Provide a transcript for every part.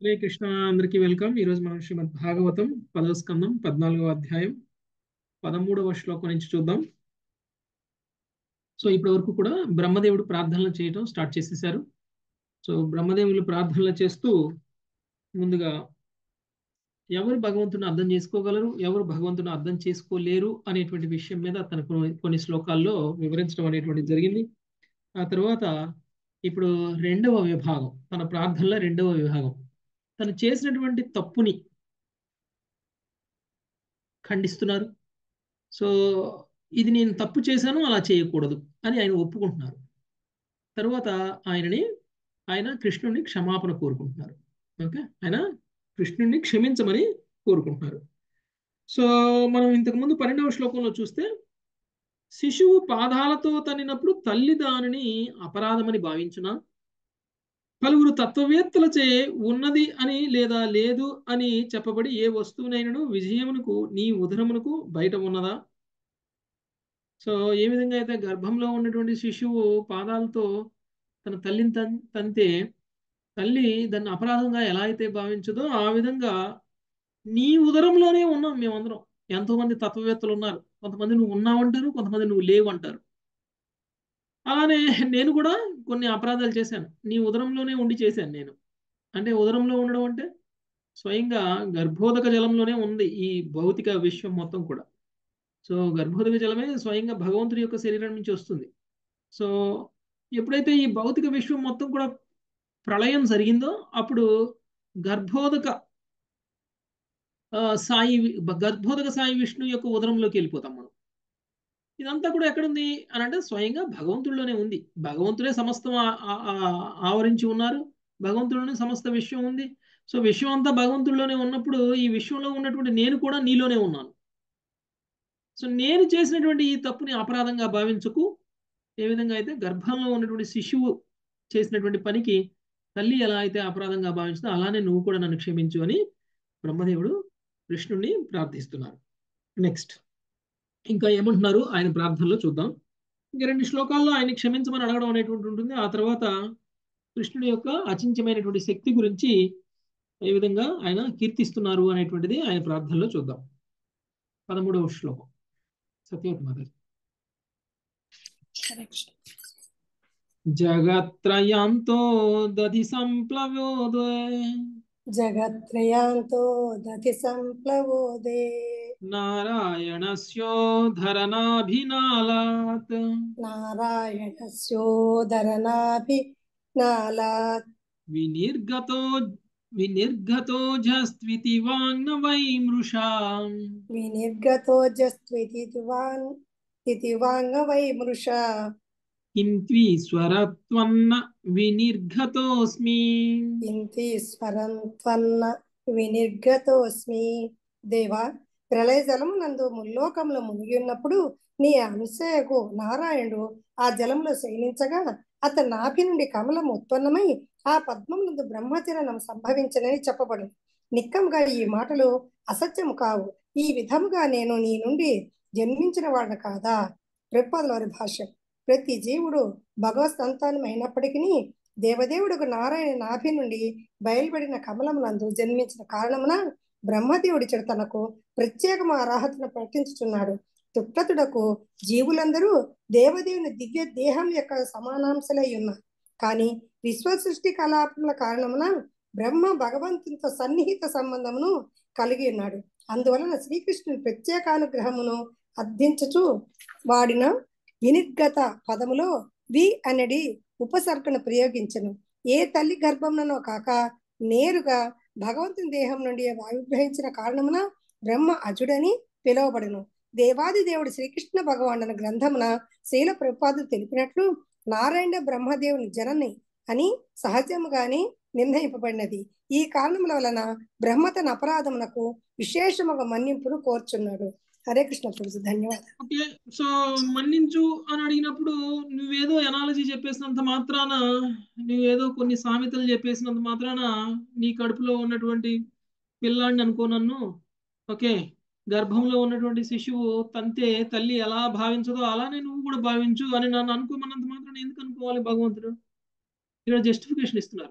హరే కృష్ణ అందరికీ వెల్కమ్ ఈరోజు మనం శ్రీమద్ భాగవతం పదవ స్కందం పద్నాలుగవ అధ్యాయం పదమూడవ శ్లోకం నుంచి చూద్దాం సో ఇప్పటి వరకు కూడా బ్రహ్మదేవుడు ప్రార్థనలు చేయడం స్టార్ట్ చేసేసారు సో బ్రహ్మదేవులు ప్రార్థనలు చేస్తూ ముందుగా ఎవరు భగవంతుని అర్థం చేసుకోగలరు ఎవరు భగవంతుని అర్థం చేసుకోలేరు అనేటువంటి విషయం మీద తన కొన్ని- కొన్ని శ్లోకాల్లో వివరించడం అనేటువంటి జరిగింది ఆ తర్వాత ఇప్పుడు రెండవ విభాగం తన ప్రార్థనలో రెండవ విభాగం తను చేసినటువంటి తప్పుని ఖండిస్తున్నారు సో ఇది నేను తప్పు చేశాను అలా చేయకూడదు అని ఆయన ఒప్పుకుంటున్నారు తర్వాత ఆయనని ఆయన కృష్ణుడిని క్షమాపణ కోరుకుంటున్నారు ఓకే ఆయన కృష్ణుడిని క్షమించమని కోరుకుంటున్నారు సో మనం ఇంతకుముందు పన్నెండవ శ్లోకంలో చూస్తే శిశువు పాదాలతో తన్నినప్పుడు తల్లి దానిని అపరాధమని భావించునా పలువురు తత్వవేత్తలచే ఉన్నది అని లేదా లేదు అని చెప్పబడి ఏ వస్తువునైనను విజయమునకు నీ ఉదరమునకు బయట ఉన్నదా సో ఏ విధంగా అయితే గర్భంలో ఉన్నటువంటి శిశువు పాదాలతో తన తల్లిని తన్ తంతే తల్లి దాన్ని అపరాధంగా ఎలా అయితే భావించదో ఆ విధంగా నీ ఉదరంలోనే ఉన్నాం మేమందరం ఎంతో మంది తత్వవేత్తలు ఉన్నారు కొంతమంది నువ్వు ఉన్నావంటారు కొంతమంది నువ్వు లేవు అంటారు అలానే నేను కూడా కొన్ని అపరాధాలు చేశాను నీ ఉదరంలోనే ఉండి చేశాను నేను అంటే ఉదరంలో ఉండడం అంటే స్వయంగా గర్భోదక జలంలోనే ఉంది ఈ భౌతిక విశ్వం మొత్తం కూడా సో గర్భోదక జలమే స్వయంగా భగవంతుడి యొక్క శరీరం నుంచి వస్తుంది సో ఎప్పుడైతే ఈ భౌతిక విశ్వం మొత్తం కూడా ప్రళయం జరిగిందో అప్పుడు గర్భోదక ఆ, సాయి వి- గర్భోదక సాయి విష్ణు యొక్క ఉదరంలోకి వెళ్ళిపోతాం మనం ఇదంతా కూడా ఎక్కడుంది అని అంటే స్వయంగా భగవంతుడిలోనే ఉంది భగవంతుడే సమస్తం ఆ- ఆ- ఆ- ఆవరించి ఉన్నారు భగవంతుడిలోనే సమస్త విశ్వం ఉంది సో విశ్వం అంతా భగవంతుడిలోనే ఉన్నప్పుడు ఈ విశ్వంలో ఉన్నటువంటి నేను కూడా నీలోనే ఉన్నాను సో నేను చేసినటువంటి ఈ తప్పుని అపరాధంగా భావించకు ఏ విధంగా అయితే గర్భంలో ఉన్నటువంటి శిశువు చేసినటువంటి పనికి తల్లి ఎలా అయితే అపరాధంగా భావించిందో అలానే నువ్వు కూడా నన్ను క్షమించు అని బ్రహ్మదేవుడు కృష్ణుడిని ప్రార్థిస్తున్నారు నెక్స్ట్ ఇంకా ఏమంటున్నారు ఆయన ప్రార్థనలో చూద్దాం ఇంకా రెండు శ్లోకాల్లో ఆయన క్షమించమని అడగడం అనేటువంటి ఉంటుంది ఆ తర్వాత కృష్ణుడి యొక్క అచించమైనటువంటి శక్తి గురించి ఏ విధంగా ఆయన కీర్తిస్తున్నారు అనేటువంటిది ఆయన ప్రార్థనలో చూద్దాం పదమూడవ శ్లోకం సత్యవతి మాత జగత్రయాంతో దధి సంప్లవోదయ జగత్రయాంతో దతి సంప్లవోదే నారాయణస్యోధరనాభినాళాత్ నారాయణస్యోదరనాభి నాలాత్ వినిర్గతో వినిర్గతోజస్త్వితి వాంగ్నవై మృషా వినిర్గతోజస్త్వితివాన్ తితివాంగవై మృష కింత్వీశ్వరత్వన్న వినిర్గతోస్మి ఇంతి స్వరం త్వన్న వినిర్గతోస్మి దేవా ప్రళయ జలము నందు ముల్లోకంలో మునిగి ఉన్నప్పుడు నీ అంశయకు నారాయణుడు ఆ జలంలో శయనించగా అతని నాభి నుండి కమలం ఉత్పన్నమై ఆ పద్మం నందు బ్రహ్మచరణం సంభవించనని చెప్పబడు నిక్కముగా ఈ మాటలు అసత్యము కావు ఈ విధముగా నేను నీ నుండి జన్మించిన వాడిని కాదా ప్రపాదుల వారి భాష్యం ప్రతి జీవుడు భగవత్ సంతానం అయినప్పటికీ దేవదేవుడుకు నారాయణ నాభి నుండి బయలుపడిన కమలమునందు జన్మించిన కారణమున బ్రహ్మదేవుడిచడు తనకు ప్రత్యేకము అర్హతను ప్రకటించుచున్నాడు తుట్టతుడకు జీవులందరూ దేవదేవుని దివ్య దేహం యొక్క సమానాంశలై ఉన్నారు కానీ విశ్వ సృష్టి కలాపముల కారణమున బ్రహ్మ భగవంతునితో సన్నిహిత సంబంధమును కలిగి ఉన్నాడు అందువలన శ్రీకృష్ణుని ప్రత్యేకానుగ్రహమును అర్థించుచు వాడిన వినిర్గత పదములో వి అనేది ఉపసర్గను ప్రయోగించను ఏ తల్లి గర్భమునో కాక నేరుగా భగవంతుని దేహం నుండి ఆవిర్భవించిన కారణమున బ్రహ్మ అజుడని పిలువబడును దేవాది దేవుడు శ్రీకృష్ణ భగవానుని గ్రంథమున శీల ప్రపాదులు తెలిపినట్లు నారాయణ బ్రహ్మదేవుని జనని అని సహజముగానే నిర్ణయింపబడినది ఈ కారణముల వలన బ్రహ్మ తన అపరాధమునకు విశేషముగా మన్నింపును కోర్చున్నాడు హరే కృష్ణ ప్రభు ధన్యవాదాలు ఓకే సో మన్నించు అని అడిగినప్పుడు నువ్వేదో ఎనాలజీ చెప్పేసినంత మాత్రాన నువ్వేదో కొన్ని సామెతలు చెప్పేసినంత మాత్రాన నీ కడుపులో ఉన్నటువంటి పిల్లాడిని అనుకో నన్ను ఓకే గర్భంలో ఉన్నటువంటి శిశువు తంతే తల్లి ఎలా భావించదో అలానే నువ్వు కూడా భావించు అని నన్ను అనుకోమన్నంత మాత్రాన ఎందుకు అనుకోవాలి భగవంతుడు ఇక్కడ జస్టిఫికేషన్ ఇస్తున్నారు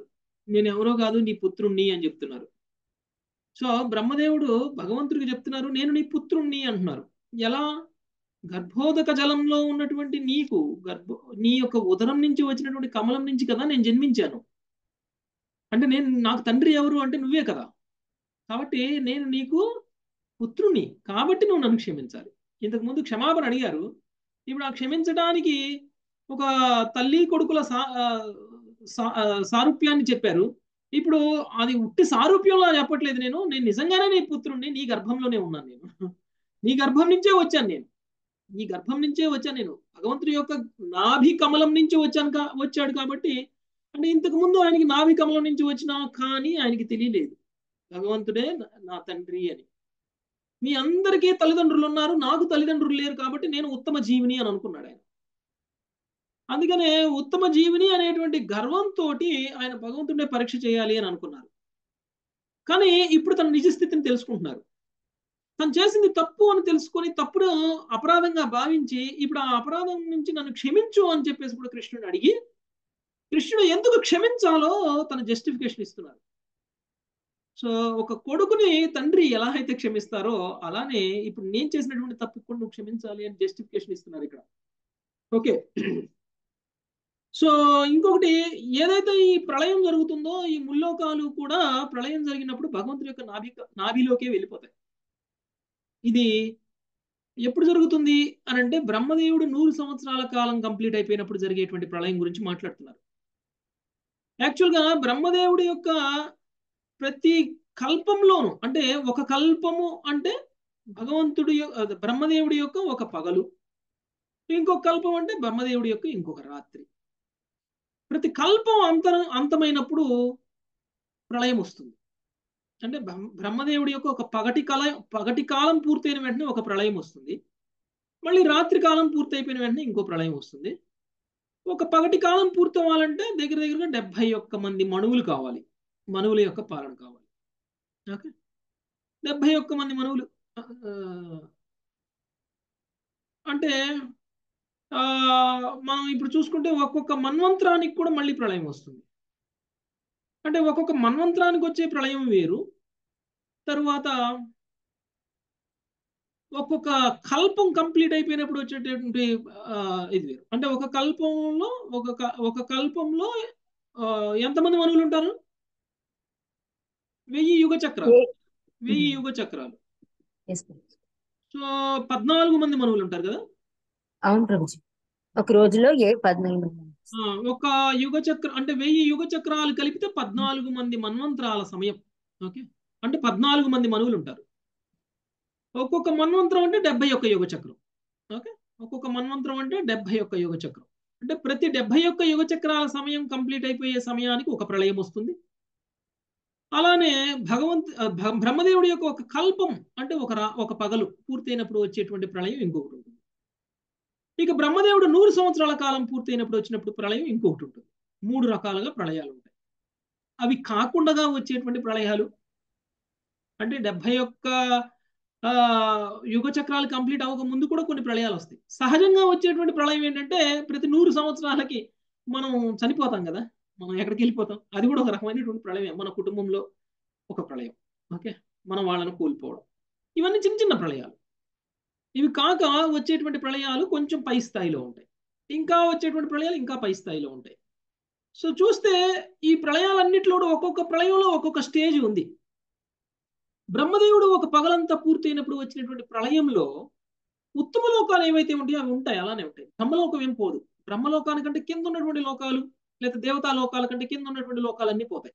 నేను ఎవరో కాదు నీ పుత్రుణ్ణి అని చెప్తున్నారు సో బ్రహ్మదేవుడు భగవంతుడికి చెప్తున్నారు నేను నీ పుత్రుణ్ణి అంటున్నారు ఎలా గర్భోదక జలంలో ఉన్నటువంటి నీకు గర్భ నీ యొక్క ఉదరం నుంచి వచ్చినటువంటి కమలం నుంచి కదా నేను జన్మించాను అంటే నేను నాకు తండ్రి ఎవరు అంటే నువ్వే కదా కాబట్టి నేను నీకు పుత్రుణ్ణి కాబట్టి నువ్వు నన్ను క్షమించాలి ఇంతకు ముందు క్షమాపణ అడిగారు ఇప్పుడు ఆ క్షమించడానికి ఒక తల్లి కొడుకుల సా సా- సారూప్యాన్ని చెప్పారు ఇప్పుడు అది ఉట్టి సారూప్యంలో చెప్పట్లేదు నేను నేను నిజంగానే నీ పుత్రుణ్ణి నీ గర్భంలోనే ఉన్నాను నేను నీ గర్భం నుంచే వచ్చాను నేను నీ గర్భం నుంచే వచ్చాను నేను భగవంతుడి యొక్క నాభి కమలం నుంచి వచ్చాను కా వచ్చాడు కాబట్టి అంటే ఇంతకు ముందు ఆయనకి నాభి కమలం నుంచి వచ్చినా కానీ ఆయనకి తెలియలేదు భగవంతుడే నా- నా తండ్రి అని మీ అందరికీ తల్లిదండ్రులు ఉన్నారు నాకు తల్లిదండ్రులు లేరు కాబట్టి నేను ఉత్తమ జీవిని అని అనుకున్నాడు ఆయన అందుకనే ఉత్తమ జీవిని అనేటువంటి గర్వంతో ఆయన భగవంతుడే పరీక్ష చేయాలి అని అనుకున్నారు కానీ ఇప్పుడు తన నిజ స్థితిని తెలుసుకుంటున్నారు తను చేసింది తప్పు అని తెలుసుకొని తప్పుడు అపరాధంగా భావించి ఇప్పుడు ఆ అపరాధం నుంచి నన్ను క్షమించు అని చెప్పేసి ఇప్పుడు కృష్ణుడు అడిగి కృష్ణుడు ఎందుకు క్షమించాలో తన జస్టిఫికేషన్ ఇస్తున్నారు సో ఒక కొడుకుని తండ్రి ఎలా అయితే క్షమిస్తారో అలానే ఇప్పుడు నేను చేసినటువంటి తప్పు కూడా నువ్వు క్షమించాలి అని జస్టిఫికేషన్ ఇస్తున్నారు ఇక్కడ ఓకే సో ఇంకొకటి ఏదైతే ఈ ప్రళయం జరుగుతుందో ఈ ముల్లోకాలు కూడా ప్రళయం జరిగినప్పుడు భగవంతుడి యొక్క నాభి నాభిలోకే వెళ్ళిపోతాయి ఇది ఎప్పుడు జరుగుతుంది అని అంటే బ్రహ్మదేవుడు నూరు సంవత్సరాల కాలం కంప్లీట్ అయిపోయినప్పుడు జరిగేటువంటి ప్రళయం గురించి మాట్లాడుతున్నారు యాక్చువల్గా బ్రహ్మదేవుడి యొక్క ప్రతి కల్పంలోను అంటే ఒక కల్పము అంటే భగవంతుడి యొ- అదే బ్రహ్మదేవుడి యొక్క ఒక పగలు ఇంకొక కల్పం అంటే బ్రహ్మదేవుడి యొక్క ఇంకొక రాత్రి ప్రతి కల్పం అంతర అంతమైనప్పుడు ప్రళయం వస్తుంది అంటే బ్రహ్మ- బ్రహ్మదేవుడి యొక్క ఒక పగటి కాల పగటి కాలం పూర్తయిన వెంటనే ఒక ప్రళయం వస్తుంది మళ్ళీ రాత్రి కాలం పూర్తయిపోయిన వెంటనే ఇంకో ప్రళయం వస్తుంది ఒక పగటి కాలం పూర్తి అవ్వాలంటే దగ్గర దగ్గరగా డెబ్బై ఒక్క మంది మనువులు కావాలి మనువుల యొక్క పాలన కావాలి ఓకే డెబ్బై ఒక్క మంది మనువులు ఆ, అంటే ఆ, మనం ఇప్పుడు చూసుకుంటే ఒక్కొక్క మన్వంతరానికి కూడా మళ్ళీ ప్రళయం వస్తుంది అంటే ఒక్కొక్క మన్వంతరానికి వచ్చే ప్రళయం వేరు తరువాత ఒక్కొక్క కల్పం కంప్లీట్ అయిపోయినప్పుడు వచ్చేటటువంటి ఆ, ఇది వేరు అంటే ఒక కల్పంలో ఒక క- ఒక కల్పంలో ఆ, ఎంతమంది మనువులు ఉంటారు వెయ్యి యుగ చక్రాలు వెయ్యి యుగ చక్రాలు ఎస్ ప్రభుజీ సో పద్నాలుగు మంది మనువులు ఉంటారు కదా అవును ప్రభుజీ ఒక రోజులో ఏ పద్నాలుగు మంది ఆ, ఒక యుగ చక్ర అంటే వెయ్యి యుగ చక్రాలు కలిపితే పద్నాలుగు మంది మన్వంతరాల సమయం ఓకే అంటే పద్నాలుగు మంది మనువులు ఉంటారు ఒక్కొక్క మన్వంతరం అంటే డెబ్బై ఒక్క యుగ చక్రం ఓకే ఒక్కొక్క మన్వంతరం అంటే డెబ్బై ఒక్క యుగ చక్రం అంటే ప్రతి డెబ్బై ఒక్క యుగ చక్రాల సమయం కంప్లీట్ అయిపోయే సమయానికి ఒక ప్రళయం వస్తుంది అలానే భగవంత్ ఆ, భ- బ్రహ్మదేవుడి యొక్క ఒక కల్పం అంటే ఒక రా ఒక పగలు పూర్తయినప్పుడు వచ్చేటువంటి ప్రళయం ఇంకొకటి ఉంటుంది ఇక బ్రహ్మదేవుడు నూరు సంవత్సరాల కాలం పూర్తయినప్పుడు వచ్చినప్పుడు ప్రళయం ఇంకొకటి ఉంటుంది మూడు రకాలుగా ప్రళయాలు ఉంటాయి అవి కాకుండా వచ్చేటువంటి ప్రళయాలు అంటే డెబ్బై ఒక్క ఆ, యుగ చక్రాలు కంప్లీట్ అవ్వక ముందు కూడా కొన్ని ప్రళయాలు వస్తాయి సహజంగా వచ్చేటువంటి ప్రళయం ఏంటంటే ప్రతి నూరు సంవత్సరాలకి మనం చనిపోతాం కదా మనం ఎక్కడికి వెళ్ళిపోతాం అది కూడా ఒక రకమైనటువంటి ప్రళయమే మన కుటుంబంలో ఒక ప్రళయం ఓకే మనం వాళ్ళను కోల్పోవడం ఇవన్నీ చిన్న చిన్న ప్రళయాలు ఇవి కాక వచ్చేటువంటి ప్రళయాలు కొంచెం పై స్థాయిలో ఉంటాయి ఇంకా వచ్చేటువంటి ప్రళయాలు ఇంకా పై స్థాయిలో ఉంటాయి సో చూస్తే ఈ ప్రళయాలన్నింటిలో కూడా ఒక్కొక్క ప్రళయంలో ఒక్కొక్క స్టేజ్ ఉంది బ్రహ్మదేవుడు ఒక పగలంతా పూర్తయినప్పుడు వచ్చినటువంటి ప్రళయంలో ఉత్తమ లోకాలు ఏవైతే ఉంటాయో అవి ఉంటాయి అలానే ఉంటాయి బ్రహ్మలోకం ఏం పోదు బ్రహ్మలోకానికంటే కింద ఉన్నటువంటి లోకాలు లేదా దేవతా లోకాల కంటే కింద ఉన్నటువంటి లోకాలన్నీ పోతాయి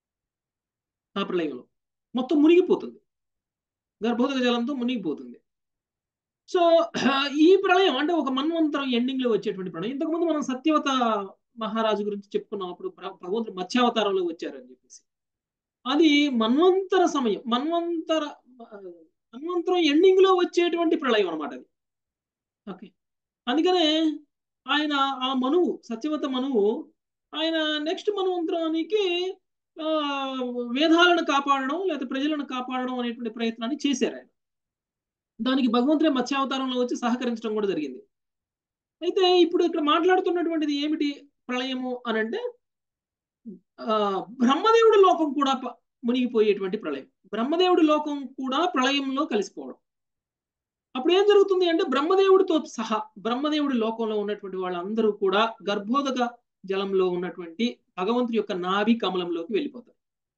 ఆ ప్రళయంలో మొత్తం మునిగిపోతుంది గర్భోదక జలంతో మునిగిపోతుంది సో ఈ ప్రళయం అంటే ఒక మన్వంతరం ఎండింగ్ లో వచ్చేటువంటి ప్రళయం ఇంతకుముందు మనం సత్యవత మహారాజు గురించి చెప్పుకున్నాం అప్పుడు భ- భగవంతుడు మత్స్యావతారంలో వచ్చారని చెప్పేసి అది మన్వంతర సమయం మన్వంతర ఆ, మన్వంతరం ఎండింగ్ లో వచ్చేటువంటి ప్రళయం అనమాట అది ఓకే అందుకనే ఆయన ఆ మనువు సత్యవత మనువు ఆయన నెక్స్ట్ మన్వంతరానికి ఆ, వేదాలను కాపాడడం లేదా ప్రజలను కాపాడడం అనేటువంటి ప్రయత్నాన్ని చేశారు ఆయన దానికి భగవంతుడే మత్స్యావతారంలో వచ్చి సహకరించడం కూడా జరిగింది అయితే ఇప్పుడు ఇక్కడ మాట్లాడుతున్నటువంటిది ఏమిటి ప్రళయము అని అంటే ఆ, బ్రహ్మదేవుడి లోకం కూడా ప- మునిగిపోయేటువంటి ప్రళయం బ్రహ్మదేవుడి లోకం కూడా ప్రళయంలో కలిసిపోవడం అప్పుడు ఏం జరుగుతుంది అంటే బ్రహ్మదేవుడితో సహా బ్రహ్మదేవుడి లోకంలో ఉన్నటువంటి వాళ్ళందరూ కూడా గర్భోదక జలంలో ఉన్నటువంటి భగవంతుడి యొక్క నాభి కమలంలోకి వెళ్ళిపోతారు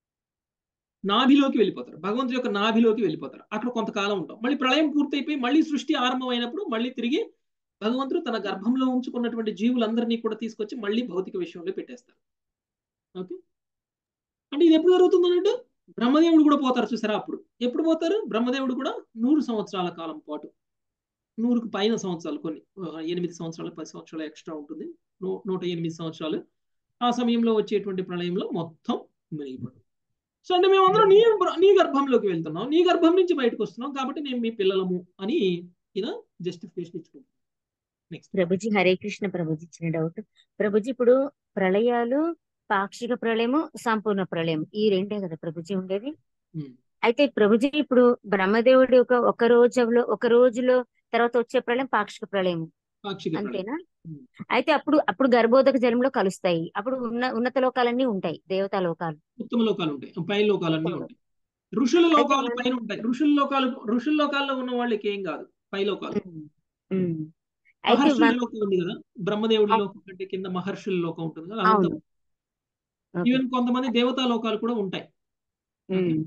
నాభిలోకి వెళ్ళిపోతారు భగవంతుడి యొక్క నాభిలోకి వెళ్ళిపోతారు అక్కడ కొంతకాలం ఉంటాం మళ్ళీ ప్రళయం పూర్తయిపోయి మళ్ళీ సృష్టి ఆరంభమైనప్పుడు మళ్ళీ తిరిగి భగవంతుడు తన గర్భంలో ఉంచుకున్నటువంటి జీవులందరినీ కూడా తీసుకొచ్చి మళ్ళీ భౌతిక విషయంలో పెట్టేస్తారు ఓకే అంటే ఇది ఎప్పుడు జరుగుతుంది అన్నట్టు బ్రహ్మదేవుడు కూడా పోతారు చూసారా అప్పుడు ఎప్పుడు పోతారు బ్రహ్మదేవుడు కూడా నూరు సంవత్సరాల కాలం పాటు నూరుకు పైన సంవత్సరాలు కొన్ని ఆ, ఎనిమిది సంవత్సరాలు పది సంవత్సరాలు ఎక్స్ట్రా ఉంటుంది నూ- నూట ఎనిమిది సంవత్సరాలు ఆ సమయంలో వచ్చేటువంటి ప్రళయంలో మొత్తం మునిగిపోతుంది సో అంటే మేమందరం నీ బ్ర- నీ గర్భంలోకి వెళ్తున్నాం నీ గర్భం నుంచి బయటకు వస్తున్నాం కాబట్టి నేను మీ పిల్లలము అని ఈయన జస్టిఫికేషన్ ఇచ్చుకుంటాం నెక్స్ట్ ప్రభుజీ హరే కృష్ణ ప్రభుజీ ఇచ్చిన డౌట్ ప్రభుజీ ఇప్పుడు ప్రళయాలు పాక్షిక ప్రళయము సంపూర్ణ ప్రళయం ఈ రెండే కదా ప్రభుజీ ఉండేది అయితే ప్రభుజీ ఇప్పుడు బ్రహ్మదేవుడి ఒక ఒక రోజులో ఒక రోజులో తర్వాత వచ్చే ప్రళయం పాక్షిక ప్రళయం పాక్షిక ప్రళయం అంతేనా ఉమ్. అయితే అప్పుడు అప్పుడు గర్భోదక జలంలో కలుస్తాయి అప్పుడు ఉన్న ఉన్నత లోకాలన్నీ ఉంటాయి దేవతా లోకాలు ఉత్తమ లోకాలు ఉంటాయి పై లోకాలన్నీ ఉంటాయి ఋషుల లోకాలు పైన ఉంటాయి ఋషుల లోకాలు ఋషుల లోకాల్లో ఉన్న వాళ్ళకి ఏం కాదు పై లోకాలు ఉమ్, ఉమ్. అయితే మహర్షుల వన్- లోకం ఉంది కదా బ్రహ్మదేవుడి అవును. లోకం కంటే కింద మహర్షుల లోకం ఉంటుంది కదా అదంతా అవును ఓకే. ఈవెన్ కొంతమంది దేవతా లోకాలు కూడా ఉంటాయి ఉమ్,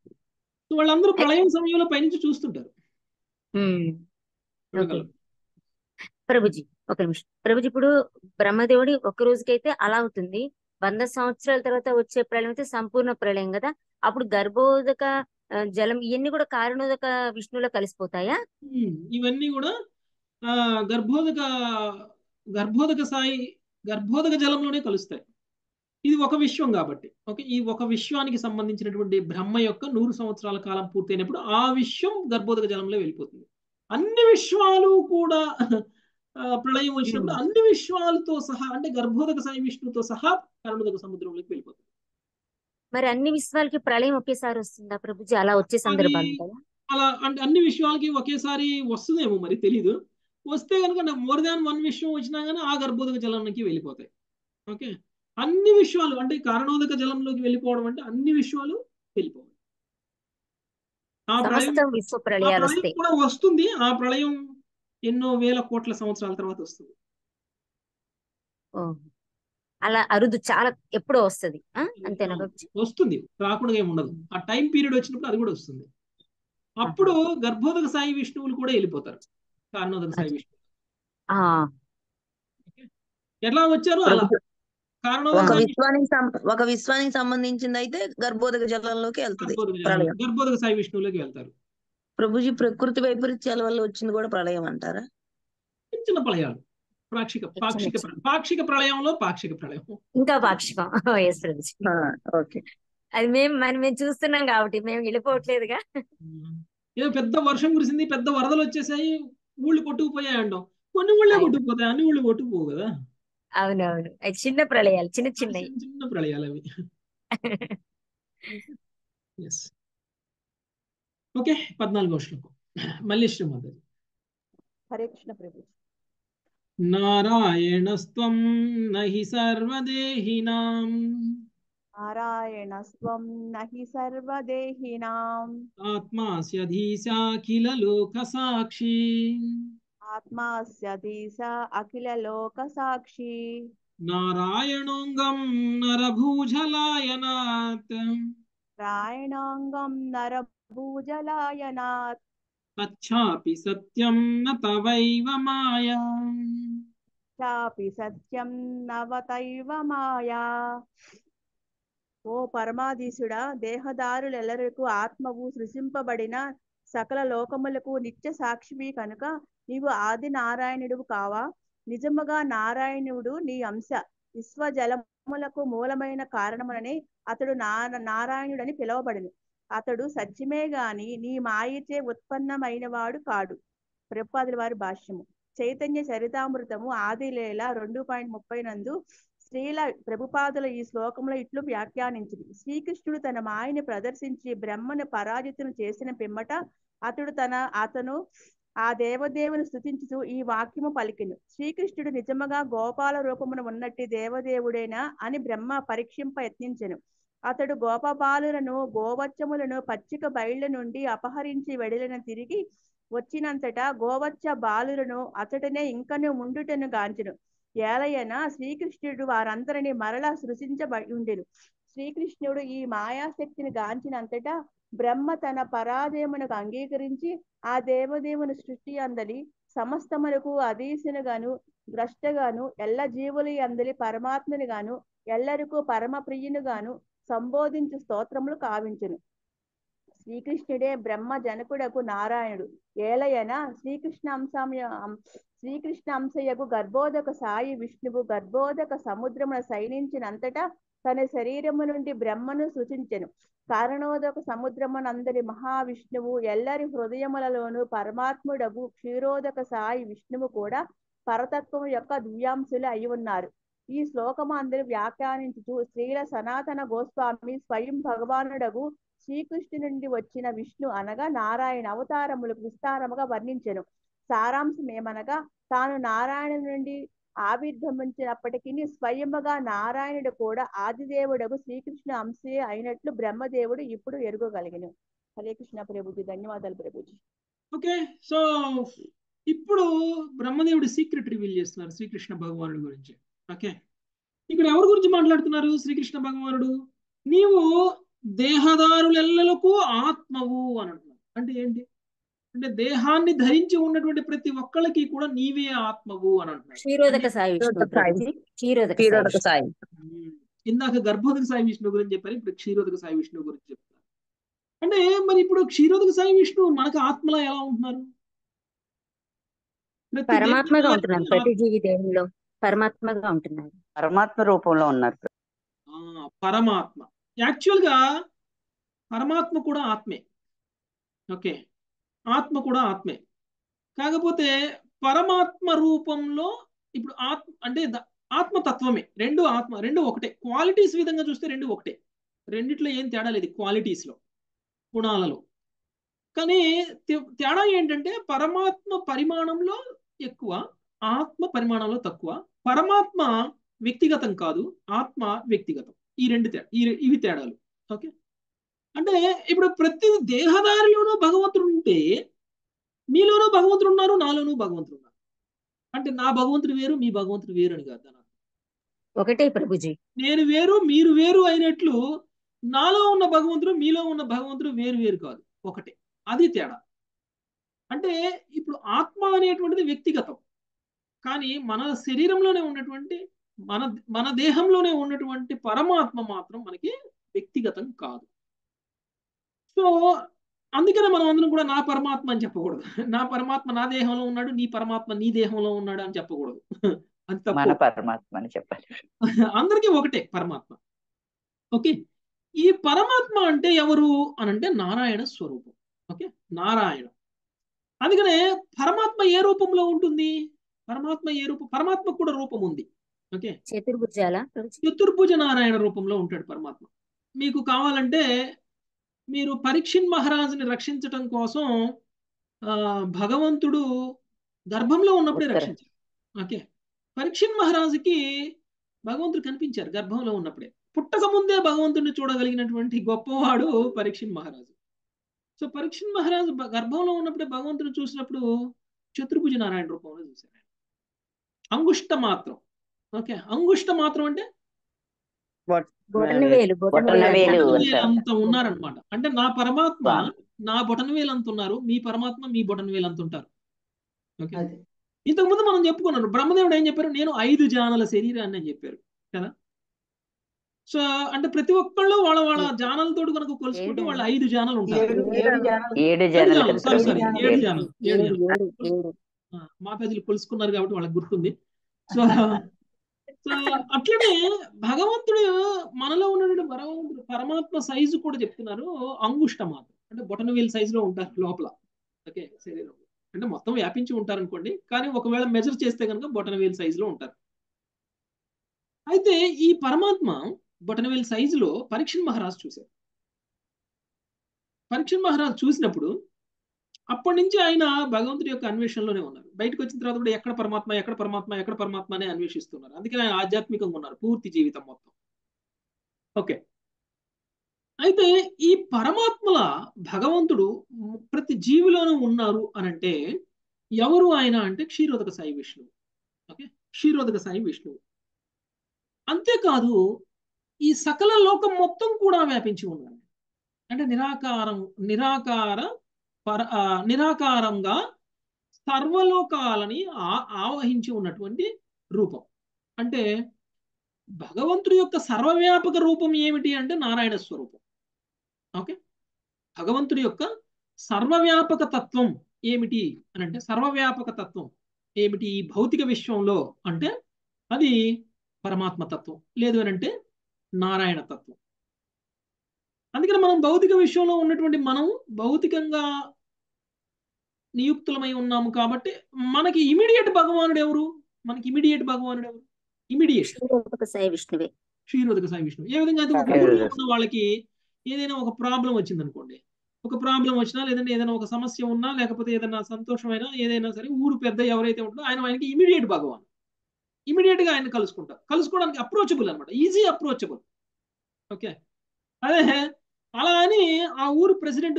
సో వాళ్ళందరూ ప్రళయం సమయంలో పైనుంచి చూస్తుంటారు ఉమ్. ఓకే చూడగలరు ప్రభుజీ ఒక నిమిషం ప్రభుజీ ఇప్పుడు బ్రహ్మదేవుడి ఒక రోజుకైతే అలా అవుతుంది వంద సంవత్సరాల తర్వాత వచ్చే ప్రళయం అయితే సంపూర్ణ ప్రళయం కదా అప్పుడు గర్భోదక ఆ, జలం ఇవన్నీ కూడా కారణోదక విష్ణువులో కలిసిపోతాయా ఉమ్, ఇవన్నీ కూడా ఆ గర్భోదక గర్భోదక సాయి గర్భోదక జలంలోనే కలుస్తాయి ఇది ఒక విశ్వం కాబట్టి ఓకే ఈ ఒక విశ్వానికి సంబంధించినటువంటి బ్రహ్మ యొక్క నూరు సంవత్సరాల కాలం పూర్తయినప్పుడు ఆ విశ్వం గర్భోదక జలంలో వెళ్ళిపోతుంది అన్ని విశ్వాలు కూడా ఆ, ప్రళయం వచ్చినప్పుడు అన్ని విశ్వాలతో సహా అంటే గర్భోదక సాయి విష్ణుతో సహా కరుణోదక సముద్రంలోకి వెళ్ళిపోతుంది మరి అన్ని విశ్వాలకి ప్రళయం ఒకేసారి వస్తుందా ప్రభుజీ అలా వచ్చే సందర్భాలు ఉంటాయా అలా అంటే అన్ని విషయాలకి ఒకేసారి వస్తుందేమో మరి తెలీదు వస్తే కనుక మోర్ దాన్ వన్ విషయం వచ్చినా కానీ ఆ గర్భోదక జలంలోకి వెళ్ళిపోతాయి ఓకే అన్ని విషయాలు అంటే కారణోదక జలంలోకి వెళ్ళిపోవడం అంటే అన్ని విషయాలు వెళ్ళిపోవాలి ఆ ప్రళయం సమస్త విశ్వ ఆ ప్రళయాలు ప్రళయం వస్తాయి కూడా వస్తుంది ఆ ప్రళయం ఎన్నో వేల కోట్ల సంవత్సరాల తర్వాత వస్తుంది ఓ. అలా అరుదు చాలా ఎప్పుడో వస్తది ఆ? అంతేనా ప్రభుజీ వస్తుంది రాకుండా ఏమి ఉండదు ఆ టైం పీరియడ్ వచ్చినప్పుడు అది కూడా వస్తుంది అప్పుడు గర్భోదక సాయి విష్ణువులు కూడా వెళ్ళిపోతారు కారణోదక సాయి విష్ణువు ఆ ఎలా వచ్చారో అలా ప్రభుజీ కారణోదక ఒక సాయి విశ్వానికి సం- ఒక విశ్వానికి సంబంధించింది అయితే గర్భోదక జలంలోకి వెళ్తుంది గర్భోదక జలం- ప్రళయం గర్భోదక సాయి విష్ణువులోకి వెళ్తారు ప్రభుజీ ప్రకృతి వైపరీత్యాల వల్ల వచ్చింది కూడా ప్రళయం అంటారా చిన్న చిన్న ప్రళయాలు పాక్షిక పాక్షిక చిన్న. పాక్షిక ప్రళయంలో పాక్షిక ప్రళయం ఇంకా పాక్షికం ఎస్ ప్రభుజీ ఆ, ఓకే అది మేము మరి మేము చూస్తున్నాం కాబట్టి మేము వెళ్ళిపోవట్లేదుగా ఏదో పెద్ద వర్షం కురిసింది పెద్ద వరదలు వచ్చేసాయి ఊళ్ళు కొట్టుకుపోయాయి అంటాం కొన్ని ఊళ్ళే అయ్యో. కొట్టుకుపోతాయి అన్ని ఊళ్ళు కొట్టుకుపోవు కదా అవునవును అవి చిన్న ప్రళయాలు చిన్న చిన్నవి చిన్న చిన్న ప్రళయాలు అవి ఎస్ ఓకే పద్నాలుగో శ్లోకం మళ్ళీ శ్రీమద్ హరే కృష్ణ ప్రభు నారాయణస్త్వం నహి సర్వదేహినాం నారాయణ స్వం నహి సర్వదేహినాం ఆత్మాస్యధీశాఖిల లోక సాక్షి ఆత్మాస్యధీశ అఖిల లోక సాక్షి నారాయణోంగం నరభూజలాయనాత్ రాయణాంగం నరభూజలాయనాత్ తచ్చాపి సత్యం న తవైవ మాయా చాపి సత్యం నవతైవ మాయా ఓ పరమాధీశుడా దేహదారులెల్లరకు ఆత్మవు సృజింపబడిన సకల లోకములకు నిత్య సాక్షివి కనుక నీవు ఆది నారాయణుడు కావా నిజముగా నారాయణుడు నీ అంశ విశ్వజలములకు మూలమైన కారణముననే అతడు నా నారాయణుడని పిలువబడును అతడు సత్యమే గాని నీ మాయచే ఉత్పన్నమైనవాడు కాడు ప్రపాదుల వారి భాష్యము చైతన్య చరితామృతము ఆదిలేల రెండు పాయింట్ ముప్పై నందు శ్రీల ప్రభుపాదుల ఈ శ్లోకంలో ఇట్లు వ్యాఖ్యానించింది శ్రీకృష్ణుడు తన మాయని ప్రదర్శించి బ్రహ్మను పరాజితును చేసిన పిమ్మట అతడు తన అతను ఆ దేవదేవుని స్థుతించుతూ ఈ వాక్యము పలికెను శ్రీకృష్ణుడు నిజముగా గోపాల రూపమున ఉన్నట్టి దేవదేవుడేనా అని బ్రహ్మ పరీక్షింప యత్నించెను అతడు గోపబాలులను గోవచ్చములను పచ్చిక బయళ్ళ నుండి అపహరించి వెడలిన తిరిగి వచ్చినంతటా గోవచ్చ బాలులను అతడనే ఇంకను ముండుటను గాంచెను ఏలయన శ్రీకృష్ణుడు వారందరిని మరలా సృజించబడి ఉండెను శ్రీకృష్ణుడు ఈ మాయాశక్తిని గాంచినంతటా బ్రహ్మ తన పరాజయమునకు అంగీకరించి ఆ దేవదేవుని సృష్టి అందలి సమస్తమునకు అధీశనుగాను ద్రష్టగాను ఎల్ల జీవుల అందలి పరమాత్మని గాను ఎల్లరికు పరమ ప్రియునుగాను సంబోధించు స్తోత్రములు కావించును శ్రీకృష్ణుడే బ్రహ్మ జనకుడకు నారాయణుడు ఏలయన శ్రీకృష్ణ అంశమయ శ్రీకృష్ణ అంశయకు గర్భోదక సాయి విష్ణువు గర్భోదక సముద్రమున శయనించినంతటా తన శరీరము నుండి బ్రహ్మను సూచించెను కారణోదక సముద్రమునందరి మహావిష్ణువు ఎల్లరి హృదయములలోను పరమాత్ముడగు క్షీరోదక సాయి విష్ణువు కూడా పరతత్వము యొక్క దివ్యాంశులు అయి ఉన్నారు ఈ శ్లోకము అందరూ వ్యాఖ్యానించుచు స్త్రీల సనాతన గోస్వామి స్వయం భగవానుడగు శ్రీకృష్ణు నుండి వచ్చిన విష్ణు అనగా నారాయణ అవతారములకు విస్తారముగా వర్ణించెను సారాంశం ఏమనగా తాను నారాయణ నుండి ఆవిర్భవించినప్పటికీ స్వయముగా నారాయణుడు కూడా ఆదిదేవుడకు శ్రీకృష్ణ అంశే అయినట్లు బ్రహ్మదేవుడు ఇప్పుడు ఎరుగగలిగిన హరే కృష్ణ ప్రభుజీ ధన్యవాదాలు ప్రభుజీ ఓకే సో ఇప్పుడు బ్రహ్మదేవుడి సీక్రెట్ రివీల్ చేస్తున్నారు శ్రీకృష్ణ భగవానుడి గురించి ఓకే ఇక్కడ ఎవరి గురించి మాట్లాడుతున్నారు శ్రీకృష్ణ భగవానుడు నీవు దేహదారులెల్లలకు ఆత్మవు అని అంటున్నారు అంటే ఏంటి అంటే దేహాన్ని ధరించి ఉన్నటువంటి ప్రతి ఒక్కళ్ళకి కూడా నీవే ఆత్మవు అని అంటున్నారు క్షీరోదక సాయి విష్ణు ప్రభుజీ క్షీరోదక సాయి క్షీరోదక విష్ణు. సాయి ఉమ్, ఇందాక గర్భోదక సాయి విష్ణు గురించి చెప్పారు ఇప్పుడు క్షీరోదక సాయి విష్ణు గురించి చెప్తారు అంటే మరి ఇప్పుడు క్షీరోదక సాయి విష్ణు మనకు ఆత్మలా ఎలా ఉంటున్నారు ప్రతి పరమాత్మగా దేవతకి ఉంటున్నారు ప్రతి జీవి దేహంలో పరమాత్మగా ఉంటున్నారు పరమాత్మ రూపంలో ఉన్నారు ఆ, పరమాత్మ యాక్చువల్ గా పరమాత్మ కూడా ఆత్మే ఓకే ఆత్మ కూడా ఆత్మే కాకపోతే పరమాత్మ రూపంలో ఇప్పుడు ఆత్మ అంటే ద- ఆత్మతత్వమే రెండు ఆత్మ రెండు ఒకటే క్వాలిటీస్ విధంగా చూస్తే రెండు ఒకటే రెండిట్లో ఏం తేడా లేదు క్వాలిటీస్ లో గుణాలలో కానీ తే- తేడా ఏంటంటే పరమాత్మ పరిమాణంలో ఎక్కువ ఆత్మ పరిమాణంలో తక్కువ పరమాత్మ వ్యక్తిగతం కాదు ఆత్మ వ్యక్తిగతం ఈ రెండు తేడా ఈ రె- ఇవి తేడాలు ఓకే అంటే ఇప్పుడు ప్రతి దేహదారిలోనూ భగవంతుడు ఉంటే మీలోనూ భగవంతుడు ఉన్నారు నాలోనూ భగవంతుడు ఉన్నారు అంటే నా భగవంతుడు వేరు మీ భగవంతుడు వేరు అని కాదు దాని అర్థం. ఒకటే ప్రభుజీ నేను వేరు మీరు వేరు అయినట్లు నాలో ఉన్న భగవంతుడు మీలో ఉన్న భగవంతుడు వేరు వేరు కాదు ఒకటే అది తేడా అంటే ఇప్పుడు ఆత్మ అనేటువంటిది వ్యక్తిగతం కానీ మన శరీరంలోనే ఉన్నటువంటి మన మన దేహంలోనే ఉన్నటువంటి పరమాత్మ మాత్రం మనకి వ్యక్తిగతం కాదు సో అందుకనే మనం అందరం కూడా నా పరమాత్మ అని చెప్పకూడదు నా పరమాత్మ నా దేహంలో ఉన్నాడు నీ పరమాత్మ నీ దేహంలో ఉన్నాడు అని చెప్పకూడదు అది మన తప్పు పరమాత్మ అని చెప్పాలి అందరికీ ఒకటే పరమాత్మ ఓకే ఈ పరమాత్మ అంటే ఎవరు అని అంటే నారాయణ స్వరూపం ఓకే నారాయణ అందుకనే పరమాత్మ ఏ రూపంలో ఉంటుంది పరమాత్మ ఏ రూపం పరమాత్మ కూడా రూపం ఉంది ఓకే చతుర్భుజాల ప్రభుజీ చతుర్భుజ నారాయణ రూపంలో ఉంటాడు పరమాత్మ మీకు కావాలంటే మీరు పరీక్షిన్ మహారాజుని రక్షించటం కోసం ఆ, భగవంతుడు గర్భంలో ఉన్నప్పుడే ఉత్తర. రక్షించారు ఓకే పరీక్షిన్ మహారాజుకి భగవంతుడు కనిపించారు గర్భంలో ఉన్నప్పుడే పుట్టక ముందే భగవంతుడిని చూడగలిగినటువంటి గొప్పవాడు పరీక్షిన్ మహారాజు సో పరీక్షిన్ మహారాజు బ- గర్భంలో ఉన్నప్పుడే భగవంతుని చూసినప్పుడు చతుర్భుజ నారాయణ రూపంలో చూశారు ఆయన. అంగుష్ట మాత్రం ఓకే అంగుష్ట మాత్రం అంటే బొటన వేలు బొటన బొటన వేలు వేలు అంటారు. బొటనవేలు అంటారు. అంత ఉన్నారనమాట అంటే నా పరమాత్మ స్వామి. నా బొటనవేలు అంత ఉన్నారు మీ పరమాత్మ మీ బొటనవేలు అంత ఉంటారు ఓకే అది ఇంతకు ముందు మనం చెప్పుకున్నాను బ్రహ్మదేవుడు ఏం చెప్పారు నేను ఐదు జానల శరీరాన్ని అని చెప్పారు కదా సో అంటే ప్రతి ఒక్కళ్ళు వాళ్ళ వాళ్ళ జానాలతో కనుక కొలుసుకుంటే ఏడు. వాళ్ళు ఐదు జానాలు ఉంటారు ఏడు ఏడు జానాలు ఏడు ఏడు జనాలు జానాలు సారీ సారీ జానాలు. ఏడు జానాలు ఏడు ఏడు జానాలు ఏడు ఏడు ఆ, మా ప్రజలు కొలుసుకున్నారు కాబట్టి వాళ్ళకి గుర్తుంది సో సో అట్లనే భగవంతుడు మనలో ఉన్నటువంటి భగవంతుడు పరమాత్మ సైజు కూడా చెప్తున్నారు అంగుష్ట మాత్రం అంటే బొటనవేలు సైజులో ఉంటారు లోపల ఓకే శరీరంలో అంటే మొత్తం వ్యాపించి ఉంటారు అనుకోండి కానీ ఒకవేళ మెజర్ చేస్తే కనుక బొటనవేలు సైజులో ఉంటారు అయితే ఈ పరమాత్మ బొటనవేలు సైజులో పరీక్షణ్ మహారాజు చూశారు పరీక్షణ్ మహారాజు చూసినప్పుడు అప్పటి నుంచి ఆయన భగవంతుడి యొక్క అన్వేషణలోనే ఉన్నారు బయటకు వచ్చిన తర్వాత కూడా ఎక్కడ పరమాత్మ ఎక్కడ పరమాత్మ ఎక్కడ పరమాత్మ అనే అన్వేషిస్తున్నారు అందుకని ఆయన ఆధ్యాత్మికంగా ఉన్నారు పూర్తి జీవితం మొత్తం ఓకే అయితే ఈ పరమాత్మల భగవంతుడు ప్రతి జీవిలోనూ ఉన్నారు అనంటే ఎవరు ఆయన అంటే క్షీరోదక సాయి విష్ణువు ఓకే క్షీరోదక సాయి విష్ణువు అంతేకాదు ఈ సకల లోకం మొత్తం కూడా వ్యాపించి ఉన్నారు అంటే నిరాకారం నిరాకార పర నిరాకారంగా సర్వలోకాలని ఆవహించి ఉన్నటువంటి రూపం అంటే భగవంతుడి యొక్క సర్వవ్యాపక రూపం ఏమిటి అంటే నారాయణ స్వరూపం ఓకే భగవంతుడి యొక్క సర్వవ్యాపక తత్వం ఏమిటి అని అంటే సర్వవ్యాపక తత్వం ఏమిటి ఈ భౌతిక విశ్వంలో అంటే అది పరమాత్మ తత్వం లేదు అని అంటే నారాయణ తత్వం అందుకని మనం భౌతిక విశ్వంలో ఉన్నటువంటి మనం భౌతికంగా నియుక్తులమై ఉన్నాము కాబట్టి మనకి ఇమీడియట్ భగవానుడు ఎవరు మనకి ఇమీడియట్ భగవానుడు ఎవరు ఇమీడియట్ క్షీరోదక సాయి విష్ణువే క్షీరోదక సాయి విష్ణువు ఏ విధంగా అయితే ఒక ఊరిలో ఉన్న వాళ్ళకి ఏదైనా ఒక ప్రాబ్లం వచ్చింది అనుకోండి ఒక ప్రాబ్లం వచ్చినా లేదంటే ఏదైనా ఒక సమస్య ఉన్నా లేకపోతే ఏదైనా సంతోషమైనా ఏదైనా సరే ఊరు పెద్ద ఎవరైతే ఉంటుందో ఆయన ఆయనకి ఇమీడియట్ భగవాన్ ఇమీడియట్ గా ఆయన కలుసుకుంటారు కలుసుకోవడానికి అప్రోచబుల్ అనమాట ఈజీ అప్రోచబుల్ ఓకే అదే అలా అని ఆ ఊరు ప్రెసిడెంట్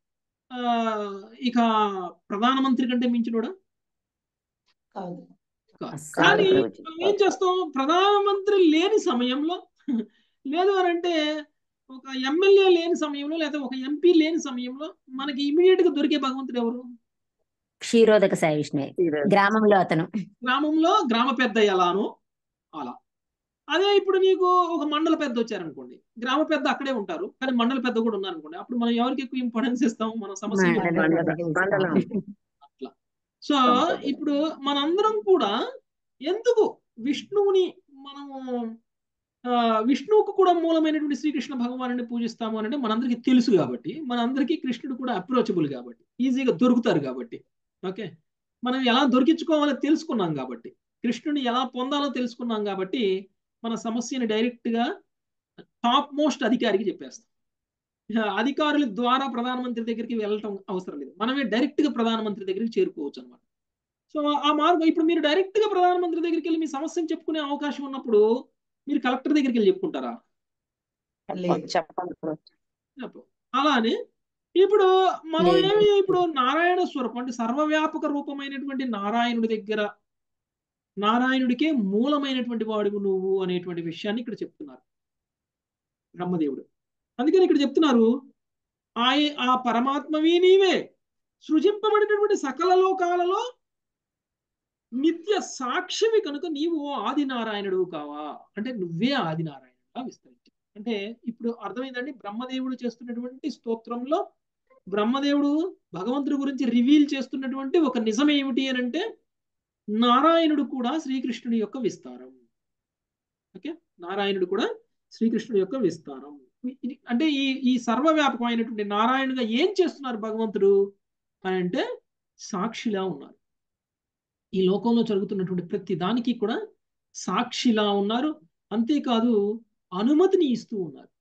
ఇక ప్రధానమంత్రి కంటే మించినోడా కాదు కానీ మనం ఏం చేస్తాం ప్రధానమంత్రి లేని సమయంలో లేదు అని అంటే ఒక ఎమ్మెల్యే లేని సమయంలో లేదా ఒక ఎంపీ లేని సమయంలో మనకి ఇమీడియట్ గా దొరికే భగవంతుడు ఎవరు క్షీరోదక సాయి విష్ణువే గ్రామంలో అతను గ్రామంలో గ్రామ పెద్ద ఎలానో అలా అదే ఇప్పుడు నీకు ఒక మండల పెద్ద వచ్చారనుకోండి గ్రామ పెద్ద అక్కడే ఉంటారు కానీ మండల పెద్ద కూడా ఉన్నారనుకోండి అప్పుడు మనం ఎవరికి ఎక్కువ ఇంపార్టెన్స్ ఇస్తాం మన సమస్య అట్లా సో ఇప్పుడు మనందరం కూడా ఎందుకు విష్ణువుని మనము విష్ణువుకు కూడా మూలమైనటువంటి శ్రీకృష్ణ భగవాను పూజిస్తాము అంటే మనందరికీ తెలుసు కాబట్టి మనందరికీ కృష్ణుడు కూడా అప్రోచబుల్ కాబట్టి ఈజీగా దొరుకుతారు కాబట్టి ఓకే మనం ఎలా దొరికించుకోవాలో తెలుసుకున్నాం కాబట్టి కృష్ణుని ఎలా పొందాలో తెలుసుకున్నాం కాబట్టి మన సమస్యని డైరెక్ట్గా టాప్ మోస్ట్ అధికారికి చెప్పేస్తాం అధికారుల ద్వారా ప్రధానమంత్రి దగ్గరికి వెళ్ళటం అవసరం లేదు మనమే డైరెక్ట్గా ప్రధానమంత్రి దగ్గరికి చేరుకోవచ్చు అనమాట సో ఆ మార్గం ఇప్పుడు మీరు డైరెక్ట్గా ప్రధానమంత్రి దగ్గరికి వెళ్ళి మీ సమస్యను చెప్పుకునే అవకాశం ఉన్నప్పుడు మీరు కలెక్టర్ దగ్గరికి వెళ్ళి చెప్పుకుంటారా చెప్పు అలానే ఇప్పుడు మనం ఏమి ఇప్పుడు నారాయణ స్వరూపం అంటే సర్వవ్యాపక రూపమైనటువంటి నారాయణుడి దగ్గర నారాయణుడికే మూలమైనటువంటి వాడు నువ్వు అనేటువంటి విషయాన్ని ఇక్కడ చెప్తున్నారు బ్రహ్మదేవుడు అందుకని ఇక్కడ చెప్తున్నారు ఆ ఆ పరమాత్మవి నీవే సృజింపబడినటువంటి సకల లోకాలలో నిత్య సాక్షివి కనుక నీవు ఆది నారాయణుడు కావా అంటే నువ్వే ఆది నారాయణుడుగా విస్తరించి అంటే ఇప్పుడు అర్థమైందండి బ్రహ్మదేవుడు చేస్తున్నటువంటి స్తోత్రంలో బ్రహ్మదేవుడు భగవంతుడి గురించి రివీల్ చేస్తున్నటువంటి ఒక నిజం ఏమిటి అని అంటే నారాయణుడు కూడా శ్రీకృష్ణుడి యొక్క విస్తారం ఓకే నారాయణుడు కూడా శ్రీకృష్ణుడి యొక్క విస్తారం అంటే ఈ ఈ సర్వవ్యాపకమైనటువంటి నారాయణుగా ఏం చేస్తున్నారు భగవంతుడు అని అంటే సాక్షిలా ఉన్నారు ఈ లోకంలో జరుగుతున్నటువంటి ప్రతి దానికి కూడా సాక్షిలా ఉన్నారు అంతేకాదు అనుమతిని ఇస్తూ ఉన్నారు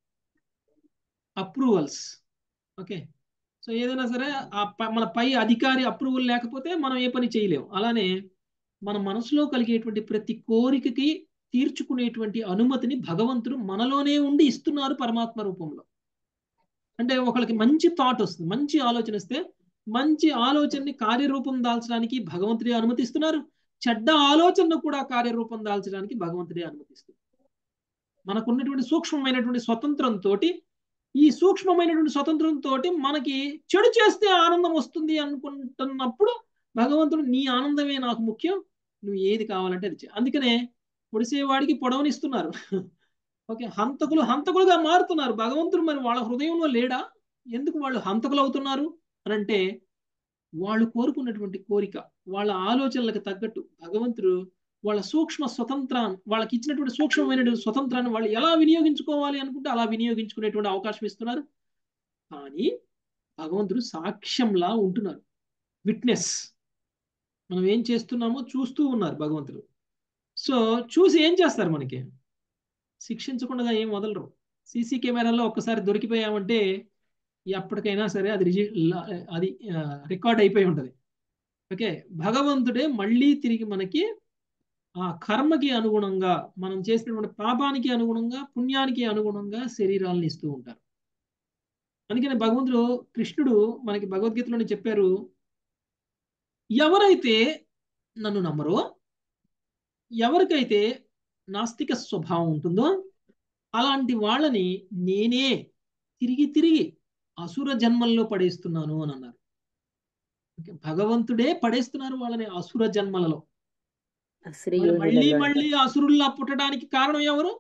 అప్రూవల్స్ ఓకే సో ఏదైనా సరే ఆ మన పై అధికారి అప్రూవల్ లేకపోతే మనం ఏ పని చేయలేము అలానే మన మనసులో కలిగేటువంటి ప్రతి కోరికకి తీర్చుకునేటువంటి అనుమతిని భగవంతుడు మనలోనే ఉండి ఇస్తున్నారు పరమాత్మ రూపంలో అంటే ఒకళ్ళకి మంచి థాట్ వస్తుంది మంచి ఆలోచన వస్తే మంచి ఆలోచనని కార్యరూపం దాల్చడానికి భగవంతుడే అనుమతిస్తున్నారు చెడ్డ ఆలోచనను కూడా కార్యరూపం దాల్చడానికి భగవంతుడే అనుమతిస్తున్నారు మనకున్నటువంటి సూక్ష్మమైనటువంటి స్వతంత్రంతో ఈ సూక్ష్మమైనటువంటి స్వతంత్రంతో మనకి చెడు చేస్తే ఆనందం వస్తుంది అనుకుంటున్నప్పుడు భగవంతుడు నీ ఆనందమే నాకు ముఖ్యం నువ్వు ఏది కావాలంటే అది అందుకనే పొడిసేవాడికి పొడవనిస్తున్నారు ఓకే హంతకులు హంతకులుగా మారుతున్నారు భగవంతుడు మరి వాళ్ళ హృదయంలో లేడా ఎందుకు వాళ్ళు హంతకులు అవుతున్నారు అని అంటే వాళ్ళు కోరుకున్నటువంటి కోరిక వాళ్ళ ఆలోచనలకు తగ్గట్టు భగవంతుడు వాళ్ళ సూక్ష్మ స్వతంత్రాన్ని వాళ్ళకి ఇచ్చినటువంటి సూక్ష్మమైనటువంటి స్వతంత్రాన్ని వాళ్ళు ఎలా వినియోగించుకోవాలి అనుకుంటే అలా వినియోగించుకునేటువంటి అవకాశం ఇస్తున్నారు కానీ భగవంతుడు సాక్ష్యంలా ఉంటున్నారు విట్నెస్ మనం ఏం చేస్తున్నామో చూస్తూ ఉన్నారు భగవంతుడు సో చూసి ఏం చేస్తారు మనకి శిక్షించకుండా ఏం వదలరు సీసీ కెమెరాలో ఒక్కసారి దొరికిపోయామంటే ఎప్పటికైనా సరే అది రిజి అది రికార్డ్ అయిపోయి ఉంటుంది ఓకే భగవంతుడే మళ్ళీ తిరిగి మనకి ఆ కర్మకి అనుగుణంగా మనం చేసినటువంటి పాపానికి అనుగుణంగా పుణ్యానికి అనుగుణంగా శరీరాలను ఇస్తూ ఉంటారు అందుకని భగవంతుడు కృష్ణుడు మనకి భగవద్గీతలోనే చెప్పారు ఎవరైతే నన్ను నమ్మరో ఎవరికైతే నాస్తిక స్వభావం ఉంటుందో అలాంటి వాళ్ళని నేనే తిరిగి తిరిగి అసుర జన్మల్లో పడేస్తున్నాను అని అన్నారు భగవంతుడే పడేస్తున్నారు వాళ్ళని అసుర జన్మలలో మళ్ళీ మళ్ళీ అసురుల్లా పుట్టడానికి కారణం ఎవరు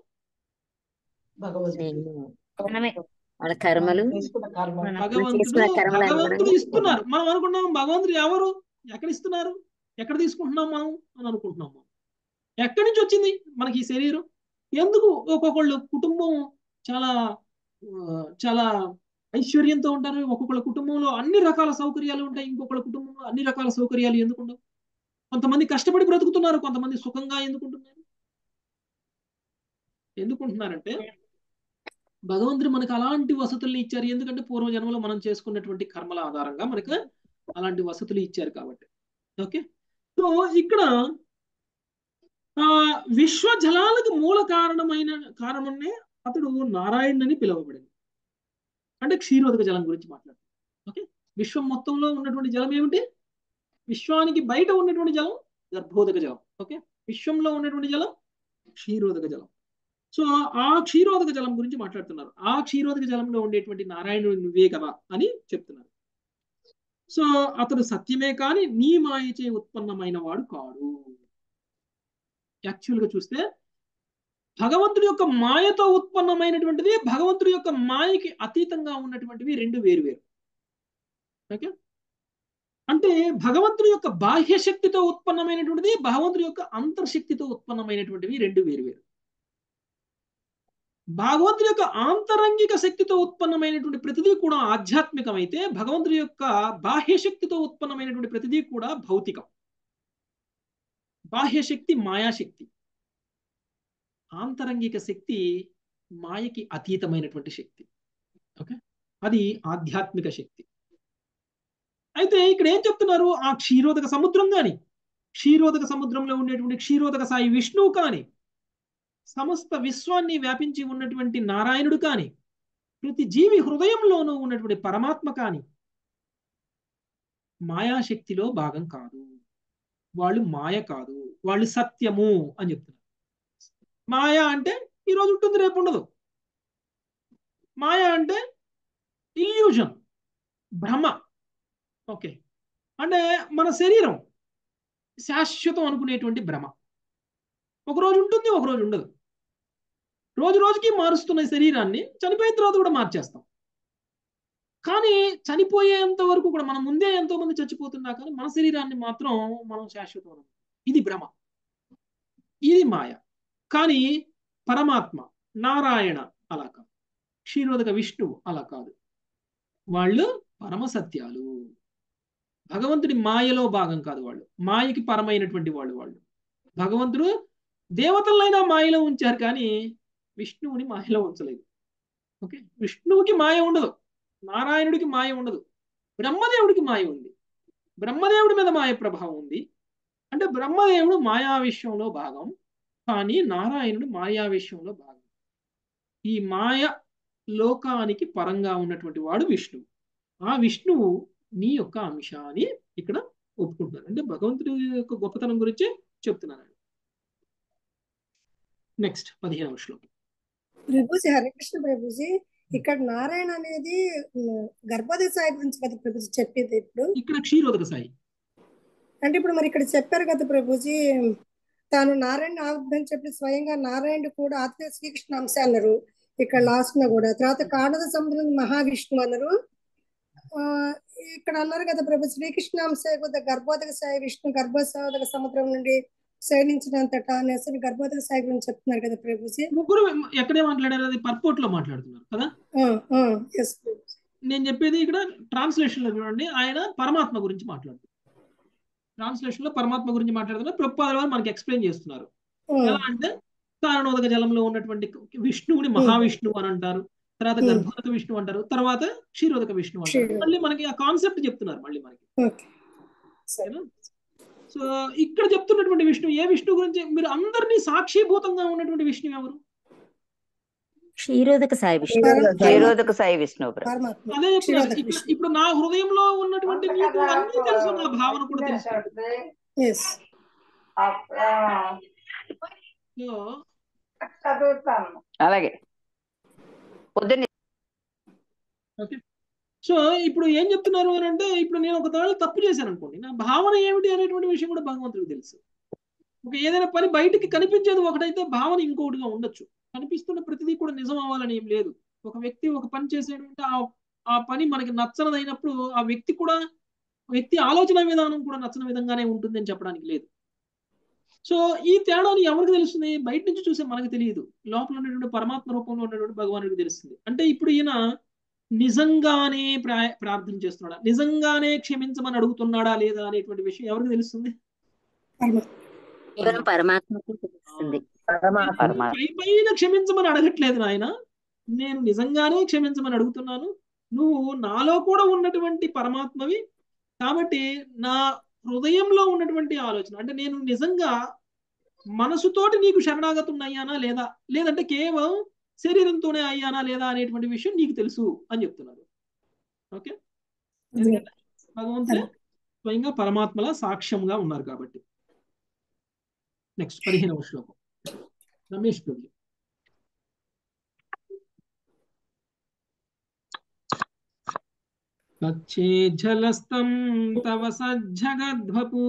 మనమే వాళ్ళ కర్మలు భగవంతుడు భగవంతుడు ఇస్తున్నారు మనం అనుకున్నాం భగవంతుడు ఎవరు ఎక్కడ ఇస్తున్నారు ఎక్కడ తీసుకుంటున్నాం మనం అని అనుకుంటున్నాం మనం ఎక్కడి నుంచి వచ్చింది మనకి ఈ శరీరం ఎందుకు ఒక్కొక్కళ్ళు కుటుంబం చాలా చాలా ఐశ్వర్యంతో ఉంటారు ఒక్కొక్కళ్ళ కుటుంబంలో అన్ని రకాల సౌకర్యాలు ఉంటాయి ఇంకొకళ్ళ కుటుంబంలో అన్ని రకాల సౌకర్యాలు ఎందుకు ఉండవు కొంతమంది కష్టపడి బ్రతుకుతున్నారు కొంతమంది సుఖంగా ఎందుకుంటున్నారు ఎందుకుంటున్నారంటే భగవంతుడు మనకు అలాంటి వసతుల్ని ఇచ్చారు ఎందుకంటే పూర్వజన్మలో మనం చేసుకున్నటువంటి కర్మల ఆధారంగా మనకు అలాంటి వసతులు ఇచ్చారు కాబట్టి ఓకే సో ఇక్కడ ఆ విశ్వ జలాలకు మూల కారణమైన కారణమే అతడు నారాయణ్ అని పిలువబడింది అంటే క్షీరోదక జలం గురించి మాట్లాడుతుంది ఓకే విశ్వం మొత్తంలో ఉన్నటువంటి జలం ఏమిటి విశ్వానికి బయట ఉన్నటువంటి జలం గర్భోదక జలం ఓకే విశ్వంలో ఉన్నటువంటి జలం క్షీరోదక జలం సో ఆ క్షీరోదక జలం గురించి మాట్లాడుతున్నారు ఆ క్షీరోదక జలంలో ఉండేటువంటి నారాయణుడు నువ్వే కదా అని చెప్తున్నారు సో అతడు సత్యమే కానీ నీ మాయచే ఉత్పన్నమైన వాడు కాడు యాక్చువల్గా చూస్తే భగవంతుడి యొక్క మాయతో ఉత్పన్నమైనటువంటిది భగవంతుడి యొక్క మాయకి అతీతంగా ఉన్నటువంటివి రెండు వేరు వేరు ఓకే అంటే భగవంతుడి యొక్క బాహ్య శక్తితో ఉత్పన్నమైనటువంటిది భగవంతుడి యొక్క అంతర్శక్తితో ఉత్పన్నమైనటువంటివి రెండు వేరు వేరు భగవంతుడి యొక్క ఆంతరంగిక శక్తితో ఉత్పన్నమైనటువంటి ప్రతిదీ కూడా ఆధ్యాత్మికమైతే భగవంతుడి యొక్క బాహ్య శక్తితో ఉత్పన్నమైనటువంటి ప్రతిదీ కూడా భౌతికం బాహ్య శక్తి మాయాశక్తి ఆంతరంగిక శక్తి మాయకి అతీతమైనటువంటి శక్తి ఓకే అది ఆధ్యాత్మిక శక్తి అయితే ఇక్కడ ఏం చెప్తున్నారు ఆ క్షీరోదక సముద్రం కానీ క్షీరోదక సముద్రంలో ఉండేటువంటి క్షీరోదక సాయి విష్ణువు కానీ సమస్త విశ్వాన్ని వ్యాపించి ఉన్నటువంటి నారాయణుడు కానీ ప్రతి జీవి హృదయంలోనూ ఉన్నటువంటి పరమాత్మ కానీ మాయాశక్తిలో భాగం కాదు వాళ్ళు మాయ కాదు వాళ్ళు సత్యము అని చెప్తున్నారు మాయ అంటే ఈరోజు ఉంటుంది రేపు ఉండదు మాయ అంటే ఇల్యూజన్ భ్రమ ఓకే అంటే మన శరీరం శాశ్వతం అనుకునేటువంటి భ్రమ ఒకరోజు ఉంటుంది ఒకరోజు ఉండదు రోజు రోజుకి మారుస్తున్న శరీరాన్ని చనిపోయిన తర్వాత కూడా మార్చేస్తాం కానీ చనిపోయేంత వరకు కూడా మనం ముందే ఎంతో మంది చచ్చిపోతున్నా కానీ మన శరీరాన్ని మాత్రం మనం శాశ్వతం ఇది భ్రమ ఇది మాయ కానీ పరమాత్మ నారాయణ అలా కాదు క్షీరోదక విష్ణువు అలా కాదు వాళ్ళు పరమ సత్యాలు భగవంతుడి మాయలో భాగం కాదు వాళ్ళు మాయకి పరమైనటువంటి వాళ్ళు వాళ్ళు భగవంతుడు దేవతలైనా మాయలో ఉంచారు కానీ విష్ణువుని మాయలో ఉంచలేదు ఓకే విష్ణువుకి మాయ ఉండదు నారాయణుడికి మాయ ఉండదు బ్రహ్మదేవుడికి మాయ ఉంది బ్రహ్మదేవుడి మీద మాయ ప్రభావం ఉంది అంటే బ్రహ్మదేవుడు మాయా విషయంలో భాగం కానీ నారాయణుడు మాయా విషయంలో భాగం ఈ మాయ లోకానికి పరంగా ఉన్నటువంటి వాడు విష్ణువు ఆ విష్ణువు నీ యొక్క అంశ అని ఇక్కడ ఒప్పుకుంటున్నారు అంటే భగవంతుడి యొక్క గొప్పతనం గురించి చెప్తున్నారు నెక్స్ట్ పదిహేనవ శ్లోకం ప్రభుజీ హరికృష్ణ ప్రభుజీ ఇక్కడ నారాయణ అనేది గర్భోదయ సాయి గురించి కదా ప్రభుజీ చెప్పేది ఇప్పుడు ఇక్కడ క్షీరోదక సాయి అంటే ఇప్పుడు మరి ఇక్కడ చెప్పారు కదా ప్రభుజీ తాను నారాయణ ఆవిర్భం చెప్పి స్వయంగా నారాయణుడు కూడా ఆత్మీయ శ్రీకృష్ణ అంశ అన్నారు ఇక్కడ లాస్ట్ లో కూడా తర్వాత కాణద సముద్రం మహావిష్ణు అన్నారు ఆ ఇక్కడ అన్నారు కదా ప్రభు శ్రీకృష్ణ అంశ గర్భోదక సాయి విష్ణు గర్భోదక సముద్రం నుండి శయనించినంతట అనేసి గర్భోదక సాయి గురించి చెప్తున్నారు కదా ప్రభుజీ ముగ్గురు ఎక్కడే మాట్లాడారు అది పర్పోర్ట్ లో మాట్లాడుతున్నారు కదా నేను చెప్పేది ఇక్కడ ట్రాన్స్లేషన్ లో చూడండి ఆయన పరమాత్మ గురించి మాట్లాడుతున్నారు ట్రాన్స్లేషన్ లో పరమాత్మ గురించి మాట్లాడుతున్నారు ప్రభుపాద వారు మనకి ఎక్స్ప్లెయిన్ చేస్తున్నారు ఎలా అంటే కారణోదక జలంలో ఉన్నటువంటి విష్ణువుని మహావిష్ణువు అని అంటారు తర్వాత Hmm. గర్భోదక విష్ణు అంటారు తర్వాత క్షీరోదక విష్ణు అంటారు క్షీరోదక. మళ్ళీ మనకి ఆ కాన్సెప్ట్ చెప్తున్నారు మళ్ళీ మనకి ఓకే సరే ఓకేనా సో ఇక్కడ చెప్తున్నటువంటి విష్ణు ఏ విష్ణు గురించి మీరు అందరినీ సాక్షిభూతంగా ఉన్నటువంటి విష్ణు ఎవరు క్షీరోదక సాయి విష్ణు పరమ- క్షీరోదక సాయి విష్ణు ప్రభు పరమాత్మ అదే చెప్తున్నారు క్షీరోదక ఇప్పుడు విష్ణు ఇప్పుడు నా హృదయంలో ఉన్నటువంటి నీకు అన్నీ తెలుసు నా భావన కూడా తెలుసు ఎస్ సో అలాగే పొద్దున్న ఓకే సో ఇప్పుడు ఏం చెప్తున్నారు అని అంటే ఇప్పుడు నేను ఒక తాళ తప్పు చేశాను అనుకోండి నా భావన ఏమిటి అనేటువంటి విషయం కూడా భగవంతుడికి తెలుసు ఒక ఏదైనా పని బయటికి కనిపించేది ఒకటైతే భావన ఇంకొకటిగా ఉండొచ్చు కనిపిస్తున్న ప్రతిదీ కూడా నిజం అవ్వాలని ఏం లేదు ఒక వ్యక్తి ఒక పని చేసేటువంటి ఆ ఆ పని మనకి నచ్చనదైనప్పుడు ఆ వ్యక్తి కూడా వ్యక్తి ఆలోచన విధానం కూడా నచ్చని విధంగానే ఉంటుంది అని చెప్పడానికి లేదు సో ఈ తేడాని ఎవరికి తెలుస్తుంది బయట నుంచి చూసే మనకు తెలియదు లోపల ఉన్నటువంటి పరమాత్మ రూపంలో ఉన్నటువంటి భగవానుడికి తెలుస్తుంది అంటే ఇప్పుడు ఈయన నిజంగానే ప్రా ప్రార్థన చేస్తున్నాడా నిజంగానే క్షమించమని అడుగుతున్నాడా లేదా అనేటువంటి విషయం ఎవరికి తెలుస్తుంది పరమాత్మ కేవలం పరమాత్మకు తెలుస్తుంది పరమాత్మ పై పైన క్షమించమని అడగట్లేదు నాయన నేను నిజంగానే క్షమించమని అడుగుతున్నాను నువ్వు నాలో కూడా ఉన్నటువంటి పరమాత్మవి కాబట్టి నా హృదయంలో ఉన్నటువంటి ఆలోచన అంటే నేను నిజంగా మనసుతోటి నీకు శరణాగతం అయ్యానా లేదా లేదంటే కేవలం శరీరంతోనే అయ్యానా లేదా అనేటువంటి విషయం నీకు తెలుసు అని చెప్తున్నారు ఓకే ఎందుకంటే భగవంతుడే స్వయంగా పరమాత్మల సాక్ష్యంగా ఉన్నారు కాబట్టి నెక్స్ట్ పదిహేనవ శ్లోకం రమేష్ ప్రభు కచ్చే జలస్తం తవ సజ్జగద్వపు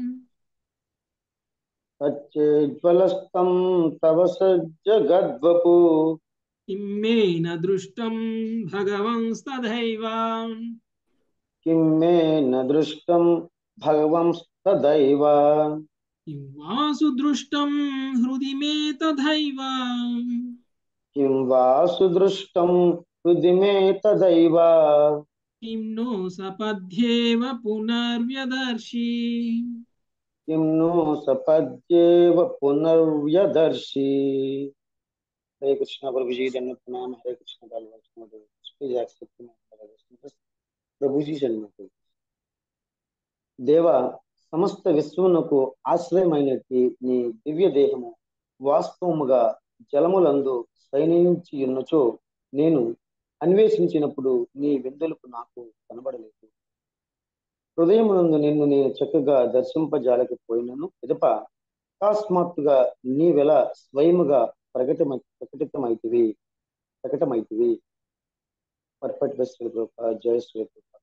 సచ్చేజ్వలస్తం తవ సజ్జగద్వపు ఇమ్మేన దృష్టం భగవంస్తథైవ కిం మే న దృష్టం భగవంస్తదైవ కిం వాసు దృష్టం హృది మే తథైవ కిం వా సుదృష్టం హృది మే తదైవ కిం నో సపద్యేవ పునర్వ్యదర్శి కిం ను సపద్యేవ పునర్వ్యదర్శి హరే కృష్ణ ప్రభుజీ ధన్యవాద ప్రణామ హరే కృష్ణ ప్లీజ్ యాక్సెప్ట్ ప్రభుజీ జన్మ దేవ సమస్త విశ్వమునకు ఆశ్రయమైనట్టి నీ దివ్య దేహము వాస్తవముగా జలములందు శయనించి ఉన్నచో నేను అన్వేషించినప్పుడు నీ వెందులకు నాకు కనబడలేదు హృదయమునందు నిన్ను నేను చక్కగా దర్శింపజాలకపోయినను ఎదప అకస్మాత్తుగా నీవెల స్వయముగా ప్రకటమై ప్రకటితమైతివి ప్రకటమైతివి పర్ఫెక్ట్ బెస్ట్ జయ శ్రీ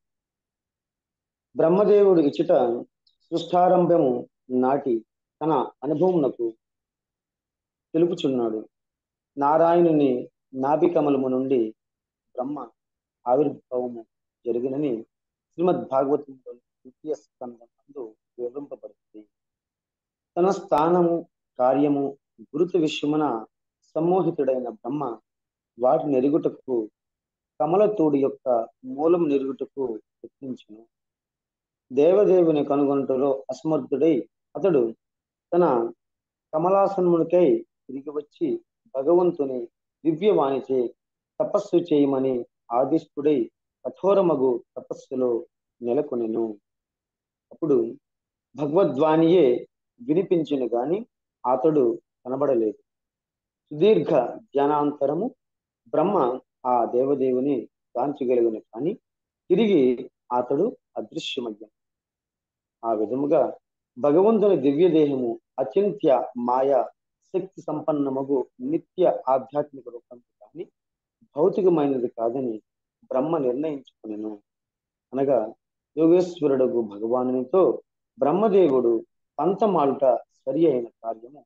బ్రహ్మదేవుడు ఇచ్చట సృష్టారంభము నాటి తన అనుభవమునకు తెలుపుచున్నాడు నారాయణుని నాభికమలము నుండి బ్రహ్మ ఆవిర్భావము జరిగినని శ్రీమద్ భాగవతంలో ద్వితీయ స్కందం నందు వివరింపబడుతుంది తన స్థానము కార్యము గురుతు విషయమున సమ్మోహితుడైన బ్రహ్మ వాటిని ఎరుగుటకు కమలతోడి యొక్క మూలం నెరుగుటకు యత్నించును దేవదేవుని కనుగొనుటలో అసమర్థుడై అతడు తన కమలాసనమునికై తిరిగి వచ్చి భగవంతుని దివ్యవాణిచే తపస్సు చేయమని ఆదిష్టుడై కఠోరమగు తపస్సులో నెలకొనెను అప్పుడు భగవద్వాణియే వినిపించును గాని అతడు కనబడలేదు సుదీర్ఘ ధ్యానాంతరము బ్రహ్మ ఆ దేవదేవుని గాంచగలిగిన కానీ తిరిగి అతడు అదృశ్యమయ్యాడు ఆ విధముగా భగవంతుని దివ్య దేహము అచింత్య మాయ శక్తి సంపన్నమగు నిత్య ఆధ్యాత్మిక రూపం కానీ భౌతికమైనది కాదని బ్రహ్మ నిర్ణయించుకునేను అనగా యోగేశ్వరుడు భగవానునితో బ్రహ్మదేవుడు పంతమాలుట సరి అయిన కార్యము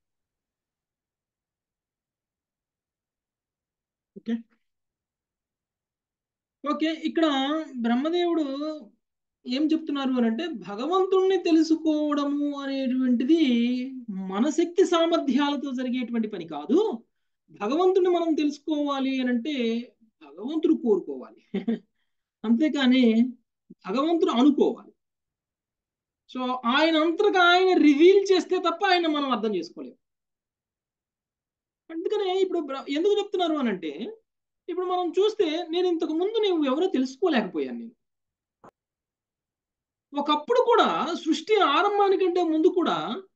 ఓకే ఓకే ఇక్కడ బ్రహ్మదేవుడు ఏం చెప్తున్నారు అని అంటే భగవంతుణ్ణి తెలుసుకోవడము అనేటువంటిది మన శక్తి సామర్థ్యాలతో జరిగేటువంటి పని కాదు భగవంతుని మనం తెలుసుకోవాలి అని అంటే భగవంతుడు కోరుకోవాలి అంతేకాని భగవంతుడు అనుకోవాలి సో ఆయన అంతగా ఆయన రివీల్ చేస్తే తప్ప ఆయన మనం అర్థం చేసుకోలేము అందుకనే ఇప్పుడు బ్ర- ఎందుకు చెప్తున్నారు అని అంటే ఇప్పుడు మనం చూస్తే నేను ఇంతకు ముందు నువ్వు ఎవరో తెలుసుకోలేకపోయాను నేను ఒకప్పుడు కూడా సృష్టి ఆరంభానికంటే ముందు కూడా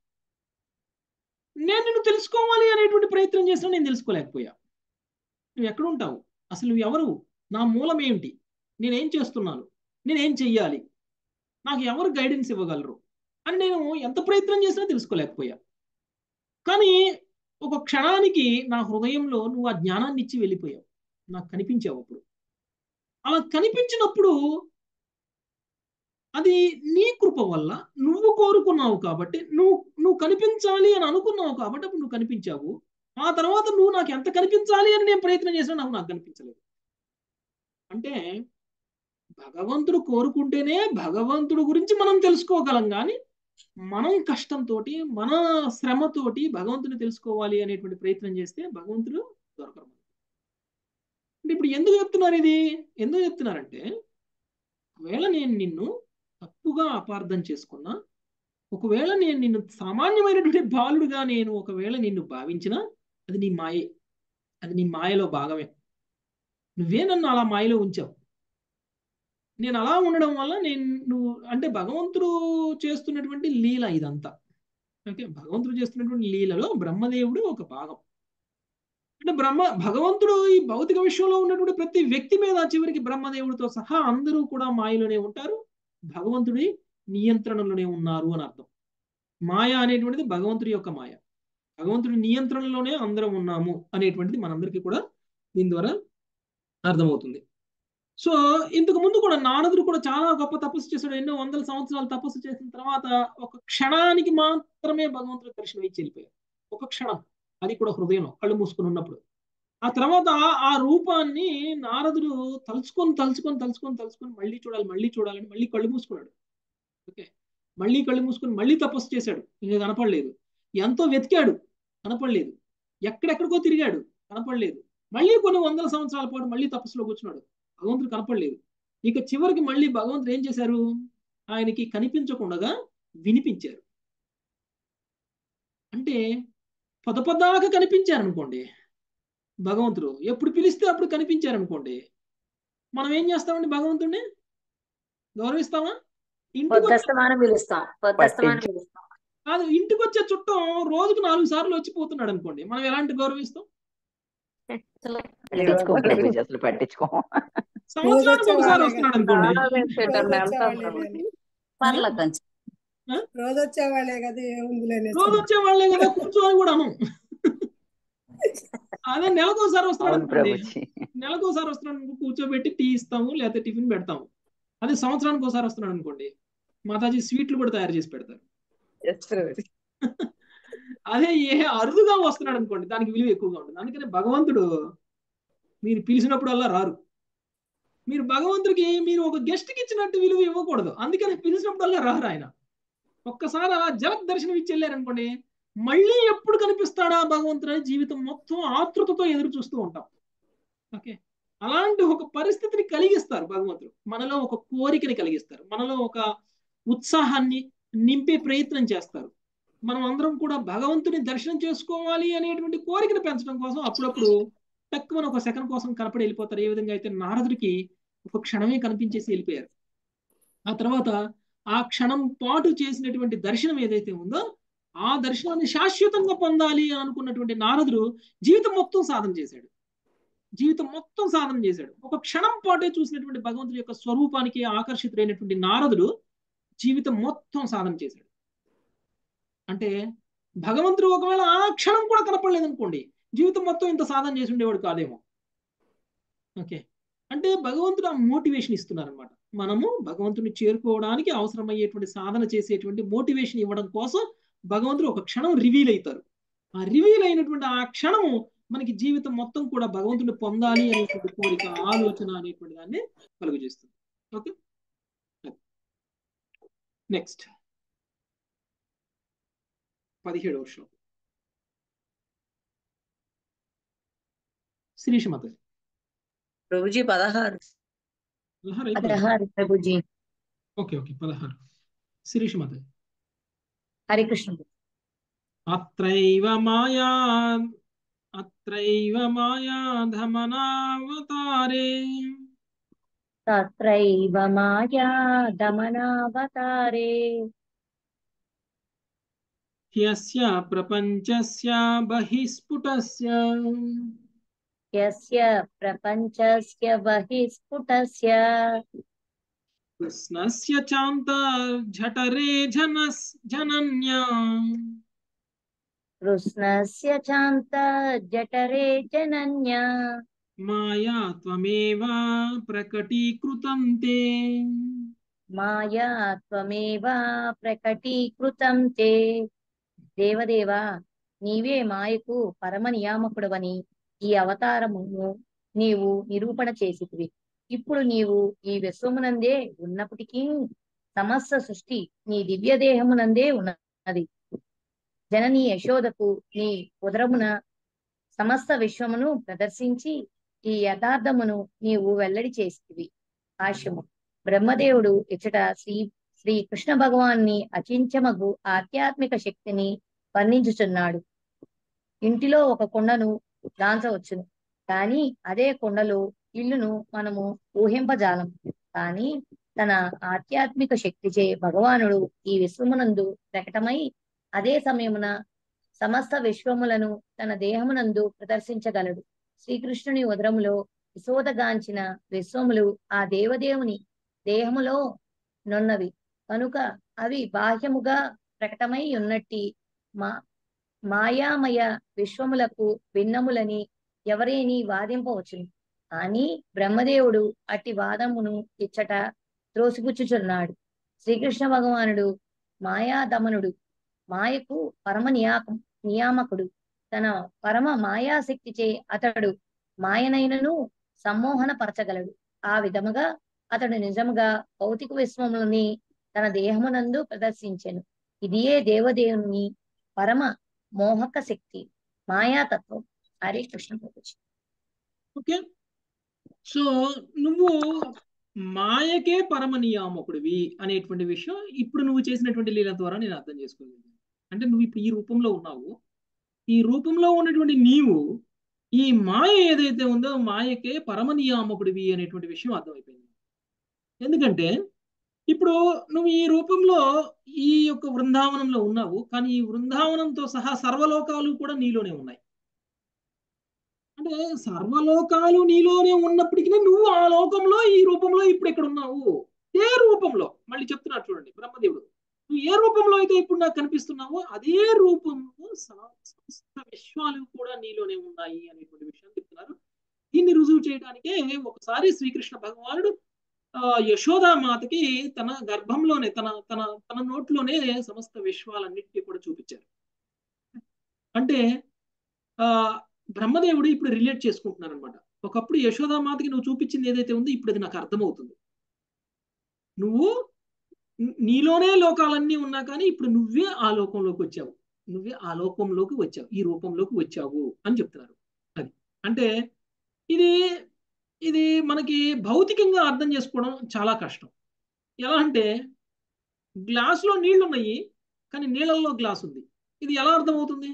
నేను నిన్ను తెలుసుకోవాలి అనేటువంటి ప్రయత్నం చేసినా నేను తెలుసుకోలేకపోయా నువ్వు ఎక్కడ ఉంటావు అసలు నువ్వు ఎవరు నా మూలం ఏమిటి నేనేం చేస్తున్నాను నేనేం చెయ్యాలి నాకు ఎవరు గైడెన్స్ ఇవ్వగలరు అని నేను ఎంత ప్రయత్నం చేసినా తెలుసుకోలేకపోయా కానీ ఒక క్షణానికి నా హృదయంలో నువ్వు ఆ జ్ఞానాన్ని ఇచ్చి వెళ్ళిపోయావు నాకు కనిపించావు అప్పుడు అలా కనిపించినప్పుడు అది నీ కృప వల్ల నువ్వు కోరుకున్నావు కాబట్టి నువ్వు నువ్వు కనిపించాలి అని అనుకున్నావు కాబట్టి అప్పుడు నువ్వు కనిపించావు ఆ తర్వాత నువ్వు నాకు ఎంత కనిపించాలి అని నేను ప్రయత్నం చేసినా నాకు నాకు కనిపించలేదు అంటే భగవంతుడు కోరుకుంటేనే భగవంతుడు గురించి మనం తెలుసుకోగలం కానీ మనం కష్టంతో మన శ్రమతోటి భగవంతుని తెలుసుకోవాలి అనేటువంటి ప్రయత్నం చేస్తే భగవంతుడు దొరకరు అంటే ఇప్పుడు ఎందుకు చెప్తున్నారు ఇది ఎందుకు చెప్తున్నారంటే ఒకవేళ నేను నిన్ను తప్పుగా అపార్థం చేసుకున్నా ఒకవేళ నేను నిన్ను సామాన్యమైనటువంటి బాలుడుగా నేను ఒకవేళ నిన్ను భావించినా అది నీ మాయే అది నీ మాయలో భాగమే నువ్వే నన్ను అలా మాయలో ఉంచావు నేను అలా ఉండడం వల్ల నేను నువ్వు అంటే భగవంతుడు చేస్తున్నటువంటి లీల ఇదంతా ఓకే భగవంతుడు చేస్తున్నటువంటి లీలలో బ్రహ్మదేవుడు ఒక భాగం అంటే బ్రహ్మ భగవంతుడు ఈ భౌతిక విశ్వంలో ఉన్నటువంటి ప్రతి వ్యక్తి మీద చివరికి బ్రహ్మదేవుడితో సహా అందరూ కూడా మాయలోనే ఉంటారు భగవంతుడి నియంత్రణలోనే ఉన్నారు అని అర్థం మాయ అనేటువంటిది భగవంతుడి యొక్క మాయ భగవంతుడి నియంత్రణలోనే అందరం ఉన్నాము అనేటువంటిది మనందరికీ కూడా దీని ద్వారా అర్థమవుతుంది సో ఇంతకు ముందు కూడా నారదుడు కూడా చాలా గొప్ప తపస్సు చేశాడు ఎన్నో వందల సంవత్సరాలు తపస్సు చేసిన తర్వాత ఒక క్షణానికి మాత్రమే భగవంతుడు దర్శనం ఇచ్చి వెళ్ళిపోయారు ఒక క్షణం అది కూడా హృదయంలో కళ్ళు మూసుకుని ఉన్నప్పుడు ఆ తర్వాత ఆ రూపాన్ని నారదుడు తలుచుకొని తలుచుకొని తలుచుకొని తలుచుకొని మళ్ళీ చూడాలి మళ్ళీ చూడాలని మళ్ళీ కళ్ళు మూసుకున్నాడు ఓకే మళ్ళీ కళ్ళు మూసుకొని మళ్ళీ తపస్సు చేశాడు ఇంకా కనపడలేదు ఎంతో వెతికాడు కనపడలేదు ఎక్కడెక్కడికో తిరిగాడు కనపడలేదు మళ్ళీ కొన్ని వందల సంవత్సరాల పాటు మళ్ళీ తపస్సులో కూర్చున్నాడు భగవంతుడు కనపడలేదు ఇక చివరికి మళ్ళీ భగవంతుడు ఏం చేశారు ఆయనకి కనిపించకుండా వినిపించారు అంటే పద పదాక కనిపించారు అనుకోండి భగవంతుడు ఎప్పుడు పిలిస్తే అప్పుడు కనిపించారు అనుకోండి మనం ఏం చేస్తామండి భగవంతుడిని గౌరవిస్తామా ఇంటికి పొద్దస్తమానం పిలుస్తాం పొద్దస్తమానం పట్టించు. పిలుస్తాం కాదు ఇంటికి వచ్చే చుట్టం రోజుకు నాలుగు సార్లు వచ్చిపోతున్నాడు అనుకోండి మనం ఎలాంటి గౌరవిస్తాం పట్టించుకో ప్రభుజీ అసలు పట్టించుకో సంవత్సరానికి ఒకసారి వస్తున్నాడు అనుకోండి పర్లే కొంచెం రోజు వచ్చేవాళ్ళే కదా ఏముందిలే రోజు వచ్చే వాళ్ళే కదా కూర్చోని కూడా అను అదే నెలకు ఒకసారి వస్తున్నాడు అవును అనుకోండి ప్రభుజీ నెలకు ఒకసారి వస్తున్నాడు అనుకో, కూర్చోబెట్టి టీ ఇస్తాము లేకపోతే టిఫిన్ పెడతాము అదే సంవత్సరానికి ఒకసారి వస్తున్నాడు అనుకోండి మాతాజీ స్వీట్లు కూడా తయారు చేసి పెడతారు అదే ఏ అరుదుగా వస్తున్నాడు అనుకోండి దానికి విలువ ఎక్కువగా ఉంటుంది అందుకని భగవంతుడు మీరు పిలిచినప్పుడల్లా రారు మీరు భగవంతుడికి మీరు ఒక గెస్ట్కి ఇచ్చినట్టు విలువ ఇవ్వకూడదు అందుకని పిలిచినప్పుడల్లా రారు ఆయన ఒక్కసారి అలా జలక్ దర్శనం ఇచ్చి వెళ్ళారనుకోండి మళ్ళీ ఎప్పుడు కనిపిస్తాడా భగవంతుడు అని జీవితం మొత్తం ఆతృతతో ఎదురు చూస్తూ ఉంటాం ఓకే అలాంటి ఒక పరిస్థితిని కలిగిస్తారు భగవంతుడు మనలో ఒక కోరికని కలిగిస్తారు మనలో ఒక ఉత్సాహాన్ని నింపే ప్రయత్నం చేస్తారు మనం అందరం కూడా భగవంతుని దర్శనం చేసుకోవాలి అనేటువంటి కోరికను పెంచడం కోసం అప్పుడప్పుడు తక్కువ ఒక సెకండ్ కోసం కనపడి వెళ్ళిపోతారు ఏ విధంగా అయితే నారదుడికి ఒక క్షణమే కనిపించేసి వెళ్ళిపోయారు ఆ తర్వాత ఆ క్షణం పాటు చేసినటువంటి దర్శనం ఏదైతే ఉందో ఆ దర్శనాన్ని శాశ్వతంగా పొందాలి అని అనుకున్నటువంటి నారదుడు జీవితం మొత్తం సాధన చేశాడు జీవితం మొత్తం సాధన చేశాడు ఒక క్షణం పాటే చూసినటువంటి భగవంతుడి యొక్క స్వరూపానికి ఆకర్షితుడైనటువంటి నారదుడు జీవితం మొత్తం సాధన చేశాడు అంటే భగవంతుడు ఒకవేళ ఆ క్షణం కూడా కనపడలేదు అనుకోండి జీవితం మొత్తం ఇంత సాధన చేసి ఉండేవాడు కాదేమో ఓకే అంటే భగవంతుడు ఆ మోటివేషన్ ఇస్తున్నారు అనమాట మనము భగవంతుని చేరుకోవడానికి అవసరమయ్యేటువంటి సాధన చేసేటువంటి మోటివేషన్ ఇవ్వడం కోసం భగవంతుడు ఒక క్షణం రివీల్ అవుతారు ఆ రివీల్ అయినటువంటి ఆ క్షణము మనకి జీవితం మొత్తం కూడా భగవంతుని పొందాలి అనేటువంటి కోరిక ఆలోచన అనేటువంటి దాన్ని కలుగు చేస్తుంది ఓకే నెక్స్ట్ పదిహేడవ శ్లోకం శిరీష మాత ప్రభుజీ పదహారు పదహారు అయిపోయింది. పదహారు ప్రభుజీ ఓకే ఓకే పదహారు శిరీష మాత హరికృష్ణ అత్రైవ మాయా అత్రైవ మాయాధమనావతారే తత్రైవ మాయా దమనావతారే హ్యస్య ప్రపంచస్య బహిస్ఫుటస్య యస్య ప్రపంచస్య బహిస్ఫుటస్య కృష్ణస్య చాంతర్జఠరే జనస్ జనన్యా కృష్ణస్య చాంత జఠరే జనన్య మాయా త్వమేవ ప్రకటీకృతం తే మాయా త్వమేవ ప్రకటీకృతం తే దేవదేవా నీవే మాయకు పరమ నియామకుడవని ఈ అవతారమును నీవు నిరూపణ చేసితివి ఇప్పుడు నీవు ఈ విశ్వమునందే ఉన్నప్పటికీ సమస్త సృష్టి నీ దివ్య దేహమునందే ఉన్నది జనని యశోదకు నీ ఉదరమున సమస్త విశ్వమును ప్రదర్శించి ఈ యథార్థమును నీవు వెల్లడి చేసితివి భాష్యము బ్రహ్మదేవుడు ఇచ్చట శ్రీ శ్రీ కృష్ణ భగవాన్ని అచించమగు ఆధ్యాత్మిక శక్తిని వర్ణించుచున్నాడు ఇంటిలో ఒక కొండను దాంచవచ్చును కానీ అదే కొండలో ఇల్లును మనము ఊహింపజాలం కానీ తన ఆధ్యాత్మిక శక్తిచే భగవానుడు ఈ విశ్వమునందు ప్రకటమై అదే సమయమున సమస్త విశ్వములను తన దేహమునందు ప్రదర్శించగలడు శ్రీకృష్ణుని ఉదరములో విశోదగాంచిన విశ్వములు ఆ దేవదేవుని దేహములో నున్నవి కనుక అవి బాహ్యముగా ప్రకటమై ఉన్నట్టి మా మాయామయ విశ్వములకు భిన్నములని ఎవరేని వాదింపవచ్చును కానీ బ్రహ్మదేవుడు అట్టి వాదమును ఇచ్చట త్రోసిపుచ్చుచున్నాడు శ్రీకృష్ణ భగవానుడు మాయాదమనుడు మాయకు పరమ నియాకం నియామకుడు తన పరమ మాయాశక్తిచే అతడు మాయనైనను సమ్మోహన పరచగలడు ఆ విధముగా అతడు నిజముగా భౌతిక విశ్వములని తన దేహమునందు ప్రదర్శించెను ఇదియే దేవదేవుని పరమ మోహక శక్తి మాయాతత్వం హరే కృష్ణ ప్రభుజీ ఓకే సో నువ్వు మాయకే పరమ నియామకుడివి అనేటువంటి విషయం ఇప్పుడు నువ్వు చేసినటువంటి లీల ద్వారా నేను అర్థం చేసుకోగలిగాను అంటే నువ్వు ఇప్పుడు ఈ రూపంలో ఉన్నావు ఈ రూపంలో ఉన్నటువంటి నీవు ఈ మాయ ఏదైతే ఉందో మాయకే పరమ నియామకుడివి అనేటువంటి విషయం అర్థమైపోయింది ఎందుకంటే ఇప్పుడు నువ్వు ఈ రూపంలో ఈ యొక్క వృందావనంలో ఉన్నావు కానీ ఈ వృందావనంతో సహా సర్వలోకాలు కూడా నీలోనే ఉన్నాయి అంటే సర్వలోకాలు నీలోనే ఉన్నప్పటికీ నువ్వు ఆ లోకంలో ఈ రూపంలో ఇప్పుడు ఇక్కడ ఉన్నావు ఏ రూపంలో మళ్ళీ చెప్తున్నారు చూడండి బ్రహ్మదేవుడు నువ్వు ఏ రూపంలో అయితే ఇప్పుడు నాకు కనిపిస్తున్నావో అదే రూపంలో సమస్త విశ్వాలు కూడా నీలోనే ఉన్నాయి అనేటువంటి విషయాన్ని చెప్తున్నారు దీన్ని రుజువు చేయడానికే ఒకసారి శ్రీకృష్ణ భగవానుడు ఆ యశోదామాతకి తన గర్భంలోనే తన తన తన నోట్లోనే సమస్త విశ్వాలన్నిటికీ కూడా చూపించారు అంటే ఆ బ్రహ్మదేవుడు ఇప్పుడు రిలేట్ చేసుకుంటున్నారు అనమాట ఒకప్పుడు యశోదామాతకి నువ్వు చూపించింది ఏదైతే ఉందో ఇప్పుడు అది నాకు అర్థమవుతుంది నువ్వు నీలోనే లోకాలన్నీ ఉన్నా కానీ ఇప్పుడు నువ్వే ఆ లోకంలోకి వచ్చావు నువ్వే ఆ లోకంలోకి వచ్చావు ఈ రూపంలోకి వచ్చావు అని చెప్తున్నారు అది అంటే ఇది ఇది మనకి భౌతికంగా అర్థం చేసుకోవడం చాలా కష్టం ఎలా అంటే గ్లాసులో నీళ్లు ఉన్నాయి కానీ నీళ్ళల్లో గ్లాస్ ఉంది ఇది ఎలా అర్థమవుతుంది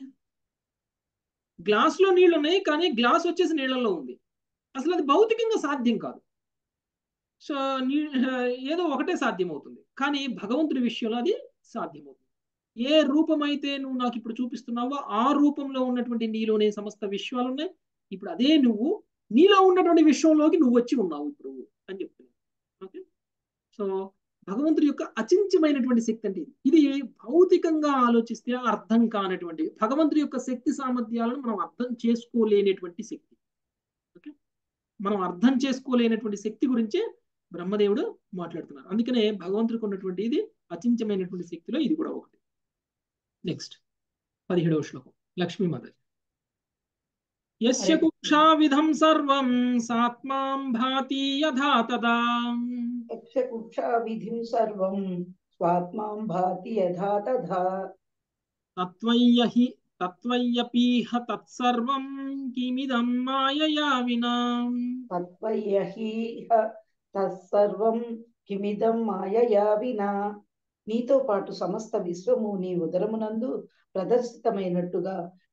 గ్లాసులో నీళ్లు ఉన్నాయి కానీ గ్లాస్ వచ్చేసి నీళ్ళల్లో ఉంది అసలు అది భౌతికంగా సాధ్యం కాదు సో నీ ఏదో ఒకటే సాధ్యం అవుతుంది కానీ భగవంతుడి విషయంలో అది సాధ్యమవుతుంది ఏ రూపమైతే నువ్వు నాకు ఇప్పుడు చూపిస్తున్నావో ఆ రూపంలో ఉన్నటువంటి నీలోనే సమస్త విశ్వాలు ఉన్నాయి ఇప్పుడు అదే నువ్వు నీలో ఉన్నటువంటి విశ్వంలోకి నువ్వు వచ్చి ఉన్నావు ఇప్పుడు అని చెప్తున్నావు ఓకే సో భగవంతుడి యొక్క అచించమైనటువంటి శక్తి అంటే ఇది భౌతికంగా ఆలోచిస్తే అర్థం కానటువంటి భగవంతుడి యొక్క శక్తి సామర్థ్యాలను మనం అర్థం చేసుకోలేనటువంటి శక్తి ఓకే మనం అర్థం చేసుకోలేనటువంటి శక్తి గురించే బ్రహ్మదేవుడు మాట్లాడుతున్నారు అందుకనే భగవంతుడికి ఉన్నటువంటి ఇది అచించమైనటువంటి శక్తిలో ఇది కూడా ఒకటి నెక్స్ట్ పదిహేడవ శ్లోకం లక్ష్మీమాత యస్య కుక్షా విధం సర్వం సాత్మాం భాతి యథా తదా యక్షకుక్షా విధిం సర్వం స్వాత్మాం భాతి యథా తథా తత్వయ్య హి తత్వయ్యపీహ తత్సర్వం కిమిదం మాయయా వినా తత్వయ్యహీహ తత్సర్వం కిమిదం మాయయా వినా నీతో పాటు సమస్త విశ్వము నీ ఉదరమునందు ప్రదర్శితమైనట్టుగా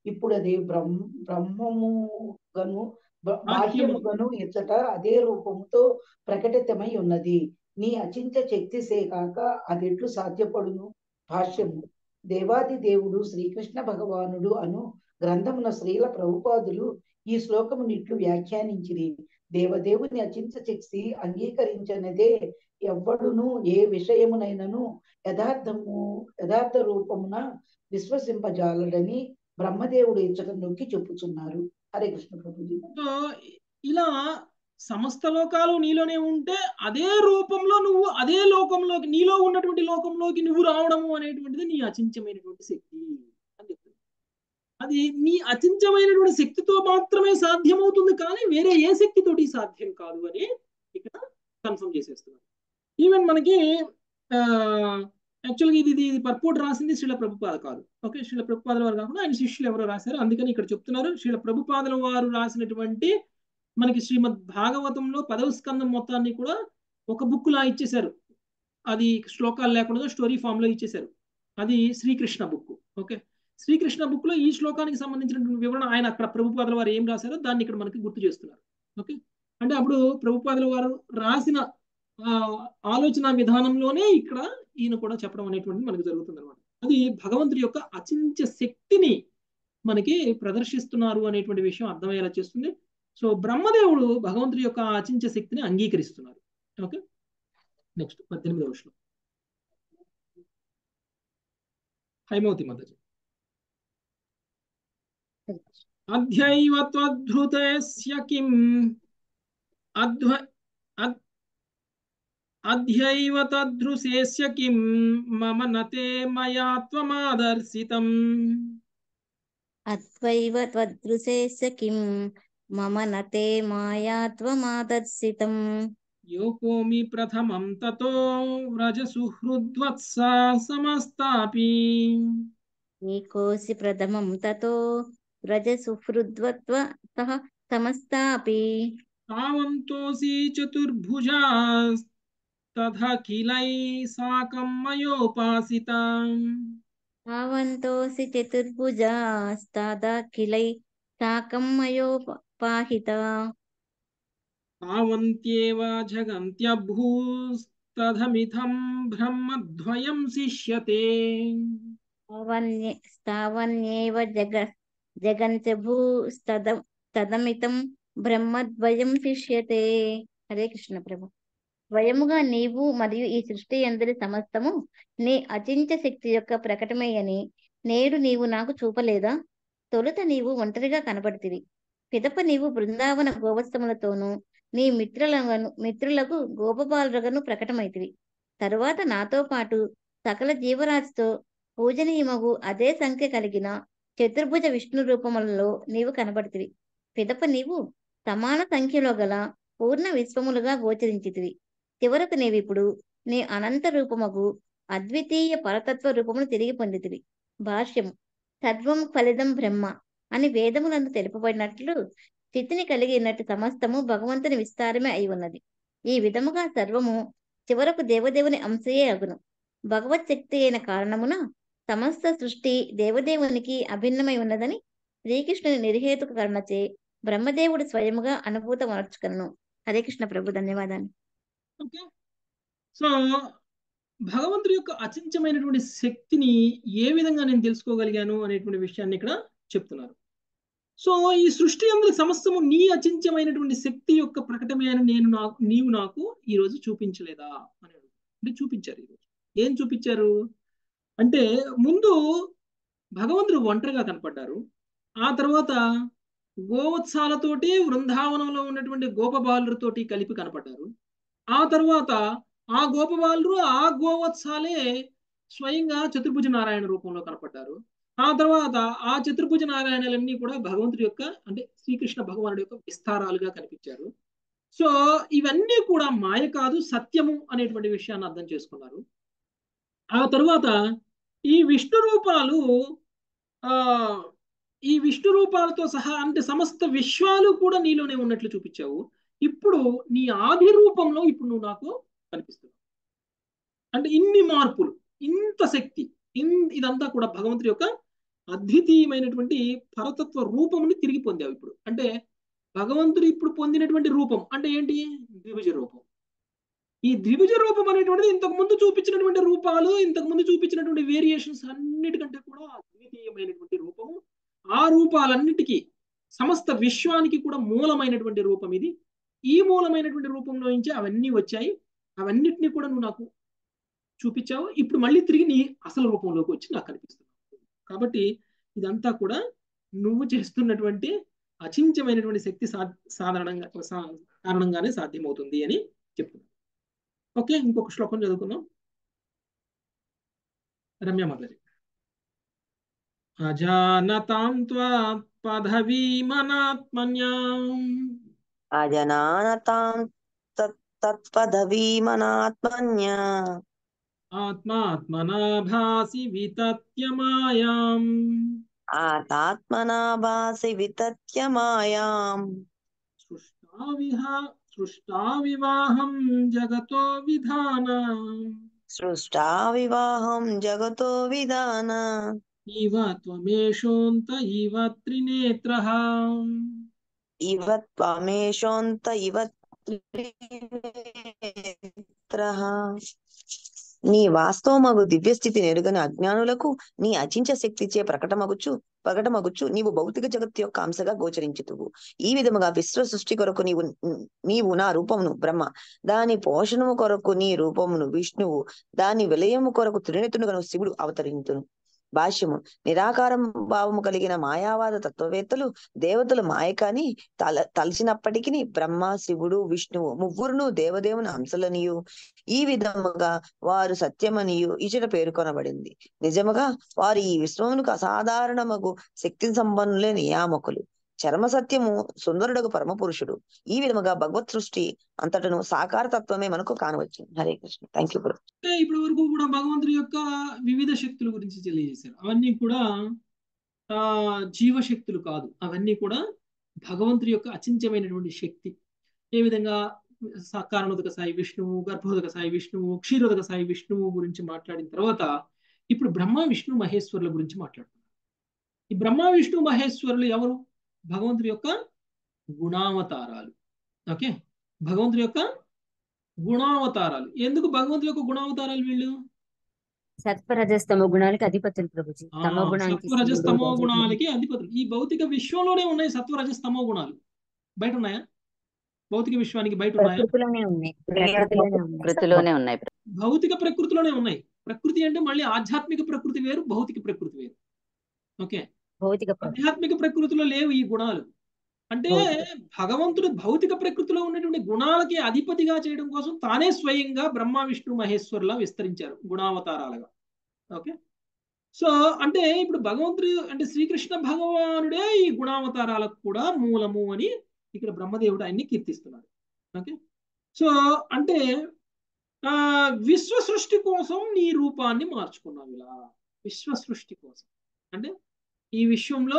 ఇప్పుడు అది బ్రహ్మ బ్రహ్మముగను బ- బాహ్యము. బాహ్యముగను ఇచ్చట అదే రూపముతో ప్రకటితమై ఉన్నది నీ అచింత శక్తిసే కాక అదెట్లు సాధ్యపడును భాష్యము దేవాది దేవుడు శ్రీకృష్ణ భగవానుడు అను గ్రంథమున శ్రీల ప్రభుపాదులు ఈ శ్లోకమును ఇట్లు వ్యాఖ్యానించిరి దేవదేవుని అచింత శక్తి అంగీకరించనిదే ఎవ్వడును ఏ విషయమునైనను యథార్థము యథార్థ రూపమున విశ్వసింపజాలడని బ్రహ్మదేవుడు ఇచ్చట నొక్కి చెప్పుచున్నారు హరే కృష్ణ ప్రభుజీ సో ఇలా సమస్త లోకాలు నీలోనే ఉంటే అదే రూపంలో నువ్వు అదే లోకంలోకి నీలో ఉన్నటువంటి లోకంలోకి నువ్వు రావడము అనేటువంటిది నీ అచించమైనటువంటి శక్తి అని చెప్తుంది అది నీ అచించమైనటువంటి శక్తితో మాత్రమే సాధ్యమవుతుంది కానీ వేరే ఏ శక్తితోటి సాధ్యం కాదు అని ఇక్కడ కన్ఫర్మ్ చేసేస్తున్నారు ఈవెన్ మనకి యాక్చువల్గా ఇది ఇది పర్పోర్ట్ రాసింది శ్రీల ప్రభుపాద కాదు ఓకే శ్రీల ప్రభుపాదుల వారు కాకుండా ఆయన శిష్యులు ఎవరో రాశారు అందుకని ఇక్కడ చెప్తున్నారు శ్రీల ప్రభుపాదుల వారు రాసినటువంటి మనకి శ్రీమద్ భాగవతంలో పదవ స్కందం మొత్తాన్ని కూడా ఒక బుక్ లా ఇచ్చేశారు అది శ్లోకాలు లేకుండా స్టోరీ ఫామ్ లో ఇచ్చేశారు అది Srikrishna book okay Srikrishna book లో ఈ శ్లోకానికి సంబంధించినటువంటి వివరణ ఆయన అక్కడ ప్రభుపాదుల వారు ఏం రాశారో దాన్ని ఇక్కడ మనకి గుర్తు చేస్తున్నారు ఓకే అంటే అప్పుడు ప్రభుపాదుల వారు రాసిన ఆ, ఆలోచన విధానంలోనే ఇక్కడ ఈయన కూడా చెప్పడం అనేటువంటిది మనకు జరుగుతుంది అనమాట అది భగవంతుడి యొక్క అచించ శక్తిని మనకి ప్రదర్శిస్తున్నారు అనేటువంటి విషయం అర్థమయ్యేలా చేస్తుంది సో బ్రహ్మదేవుడు భగవంతుడి యొక్క అచించ శక్తిని అంగీకరిస్తున్నారు ఓకే నెక్స్ట్ పద్దెనిమిదవ శ్లోకం హైమవతి మదజ అధ్యైవ త్వద్ధృతస్య కిం అధ్వ అద్- అధ్యైవ తదృశేస్య కిం మమ నతే మయా త్వమాదర్శితం అత్వైవ త్వదృశేస్య కిం మమ నతే మాయా త్వమాదర్శితం యోకోమి ప్రథమం తతో వ్రజ సుహృద్వత్స సమస్తాపి ఏకోసి ప్రథమం తతో వ్రజ సుహృద్వత్వ సహ సమస్తాపి తావంతోసి చతుర్భుజా తథకిలై సాకం మయోపాసిత తావంతోసి చతుర్భుజాస్తాదఖిలై సాకం మయోపాహిత తావంత్యేవ జగంత్యభూస్తథమిథం బ్రహ్మద్వయం శిష్యతే తావన్యే స్థావన్యేవ జగ జగంచ భూస్తద తదమితం బ్రహ్మద్వయం శిష్యతే హరే కృష్ణ ప్రభు స్వయముగా నీవు మరియు ఈ సృష్టి అందరి సమస్తము నీ అచించ శక్తి యొక్క ప్రకటమే అని నేడు నీవు నాకు చూపలేదా తొలుత నీవు ఒంటరిగా కనబడితివి పిదప నీవు బృందావన గోవత్సములతోనూ నీ మిత్రులను మిత్రులకు గోపబాలురగను ప్రకటమైతివి తరువాత నాతో పాటు సకల జీవరాశితో పూజనీయమగు అదే సంఖ్య కలిగిన చతుర్భుజ విష్ణు రూపములలో నీవు కనబడితివి పిదప నీవు సమాన సంఖ్యలో గల పూర్ణ విశ్వములుగా గోచరించితివి చివరకు నీవిప్పుడు నీ అనంత రూపమగు అద్వితీయ పరతత్వ రూపమును తిరిగి పొందితివి భాష్యం సర్వం ఫలితం బ్రహ్మ అని వేదములందు తెలుపబడినట్లు స్థితిని కలిగినట్టు సమస్తము భగవంతుని విస్తారమే అయి ఉన్నది ఈ విధముగా సర్వము చివరకు దేవదేవుని అంశయే అగును భగవత్ శక్తి అయిన కారణమున సమస్త సృష్టి దేవదేవునికి అభిన్నమై ఉన్నదని శ్రీకృష్ణుని నిర్హేతుక కరుణచే బ్రహ్మదేవుడు స్వయముగా అనుభూతం అనర్చుకను హరే కృష్ణ ప్రభు ధన్యవాదాలు ఓకే సో భగవంతుడి యొక్క అచించమైనటువంటి శక్తిని ఏ విధంగా నేను తెలుసుకోగలిగాను అనేటువంటి విషయాన్ని ఇక్కడ చెప్తున్నారు సో ఈ సృష్టి అందరి సమస్తము నీ అచించమైనటువంటి శక్తి యొక్క ప్రకటమే అని నేను నాకు నీవు నాకు ఈరోజు చూపించలేదా అని అడుగుతాను. అంటే చూపించారు ఈరోజు ఏం చూపించారు అంటే ముందు భగవంతుడు ఒంటరిగా కనపడ్డారు ఆ తర్వాత గోవత్సాలతోటి వృందావనంలో ఉన్నటువంటి గోపబాలులతోటి కలిపి కనపడ్డారు ఆ తర్వాత ఆ గోపబాలురు ఆ గోవత్సాలే స్వయంగా చతుర్భుజ నారాయణ రూపంలో కనపడ్డారు ఆ తర్వాత ఆ చతుర్భుజ నారాయణలన్నీ కూడా భగవంతుడి యొక్క అంటే శ్రీకృష్ణ భగవానుడి యొక్క విస్తారాలుగా కనిపించారు సో ఇవన్నీ కూడా మాయ కాదు సత్యము అనేటువంటి విషయాన్ని అర్థం చేసుకున్నారు ఆ తరువాత ఈ విష్ణు రూపాలు ఆ ఈ విష్ణు రూపాలతో సహా అంటే సమస్త విశ్వాలు కూడా నీలోనే ఉన్నట్లు చూపించావు ఇప్పుడు నీ ఆది రూపంలో ఇప్పుడు నువ్వు నాకు కనిపిస్తున్నావు అంటే ఇన్ని మార్పులు ఇంత శక్తి ఇన్ ఇదంతా కూడా భగవంతుడి యొక్క అద్వితీయమైనటువంటి పరతత్వ రూపముని తిరిగి పొందావు ఇప్పుడు అంటే భగవంతుడు ఇప్పుడు పొందినటువంటి రూపం అంటే ఏంటి ద్విభుజ రూపం ఈ ద్విభుజ రూపం అనేటువంటిది ఇంతకు ముందు చూపించినటువంటి రూపాలు ఇంతకు ముందు చూపించినటువంటి వేరియేషన్స్ అన్నిటికంటే కూడా అద్వితీయమైనటువంటి రూపము ఆ రూపాలన్నిటికీ సమస్త విశ్వానికి కూడా మూలమైనటువంటి రూపం ఇది ఈ మూలమైనటువంటి రూపంలో నుంచి అవన్నీ వచ్చాయి అవన్నిటిని కూడా నువ్వు నాకు చూపించావు ఇప్పుడు మళ్ళీ తిరిగి నీ అసలు రూపంలోకి వచ్చి నాకు కనిపిస్తున్నావు కాబట్టి ఇదంతా కూడా నువ్వు చేస్తున్నటువంటి అచించమైనటువంటి శక్తి సా సాధారణంగా సా- కారణంగానే సాధ్యమవుతుంది అని చెప్తున్నాను ఓకే ఇంకొక శ్లోకం చదువుకుందాం రమ్య మాతాజీ అజానతాం త్వా పదవీమనాత్మన్యాం అజనానతాం తత్- తత్పదవీమనాత్మన్యా ఆత్మాత్మనా భాసి వితత్యమాయాం ఆతాత్మనాభాసి వితత్య మాయాం సృష్టా విహా సృష్టా వివాహం జగతో విధాన సృష్టా వివాహం జగతో విధాన ఇవ త్వమేషోంత ఇవ త్రినేత్రః ఇవ త్వమేషోంత ఇవ త్రినేత్రః. నీ వాస్తవమగు దివ్యస్థితి నెరుగని అజ్ఞానులకు నీ అచించ శక్తిచే ప్రకటమగుచు ప్రకటమగుచు నీవు భౌతిక జగత్తు యొక్క అంశగా గోచరించుతువు ఈ విధముగా విశ్వ సృష్టి కొరకు నీవు నీవు నా రూపమును బ్రహ్మ దాని పోషణము కొరకు నీ రూపమును విష్ణువు దాని విలయము కొరకు త్రినేతుడుగను శివుడు అవతరించును భాష్యము నిరాకారం భావము కలిగిన మాయావాద తత్వవేత్తలు దేవతలు మాయ కాని తల తలచినప్పటికీ బ్రహ్మ శివుడు విష్ణువు ముగ్గురును దేవదేవుని అంశలనియు ఈ విధముగా వారు సత్యమనియు ఇచట పేర్కొనబడింది నిజముగా వారు ఈ విశ్వమునకు అసాధారణమగు శక్తి సంపన్నులే నియామకులు చర్మ సత్యము సుందరుడకు పరమ పురుషుడు ఈ విధముగా భగవత్ సృష్టి అంతటను సాకార తత్వమే మనకు కానవచ్చు హరే కృష్ణ థ్యాంక్ యూ గురు అంటే ఇప్పటి వరకు కూడా భగవంతుడి యొక్క వివిధ శక్తుల గురించి తెలియజేశారు అవన్నీ కూడా ఆ జీవశక్తులు కాదు అవన్నీ కూడా భగవంతుడి యొక్క అచించమైనటువంటి శక్తి ఏ విధంగా స- కారణోదక సాయి విష్ణువు గర్భోదక సాయి విష్ణువు క్షీరోదక సాయి విష్ణువు గురించి మాట్లాడిన తర్వాత ఇప్పుడు బ్రహ్మ విష్ణు మహేశ్వరుల గురించి మాట్లాడుతున్నారు ఈ బ్రహ్మ విష్ణు మహేశ్వరులు ఎవరు భగవంతుడి యొక్క గుణావతారాలు ఓకే భగవంతుడి యొక్క గుణావతారాలు ఎందుకు భగవంతుడి యొక్క గుణావతారాలు వీళ్ళు సత్వరజస్తమ గుణాలకి అధిపతులు ప్రభుజీ ఆ తమో గుణానికి సత్వరజస్తమో శివుడు, గుణాలకి అధిపతులు ఈ భౌతిక విశ్వంలోనే ఉన్నాయి సత్వరజస్తమో గుణాలు బయట ఉన్నాయా భౌతిక విశ్వానికి బయట ఉన్నాయా ప్రకృతిలోనే ఉన్నాయి ప్రకృతిలోనే ఉన్నాయి కృతిలోనే ఉన్నాయి భౌతిక ప్రకృతిలోనే ఉన్నాయి ప్రకృతి అంటే మళ్ళీ ఆధ్యాత్మిక ప్రకృతి వేరు భౌతిక ప్రకృతి వేరు ఓకే భౌతిక ప్రకృతి. ఆధ్యాత్మిక ప్రకృతిలో లేవు ఈ గుణాలు అంటే భౌతిక. భగవంతుడు భౌతిక ప్రకృతిలో ఉన్నటువంటి గుణాలకి అధిపతిగా చేయడం కోసం తానే స్వయంగా బ్రహ్మ విష్ణు మహేశ్వరులా విస్తరించారు గుణావతారాలుగా ఓకే సో అంటే ఇప్పుడు భగవంతుడు అంటే శ్రీకృష్ణ భగవానుడే ఈ గుణావతారాలకు కూడా మూలము అని ఇక్కడ బ్రహ్మదేవుడు ఆయన్ని కీర్తిస్తున్నాడు ఓకే సో అంటే ఆ విశ్వ సృష్టి కోసం నీ రూపాన్ని మార్చుకున్నావు ఇలా విశ్వ సృష్టి కోసం అంటే ఈ విశ్వంలో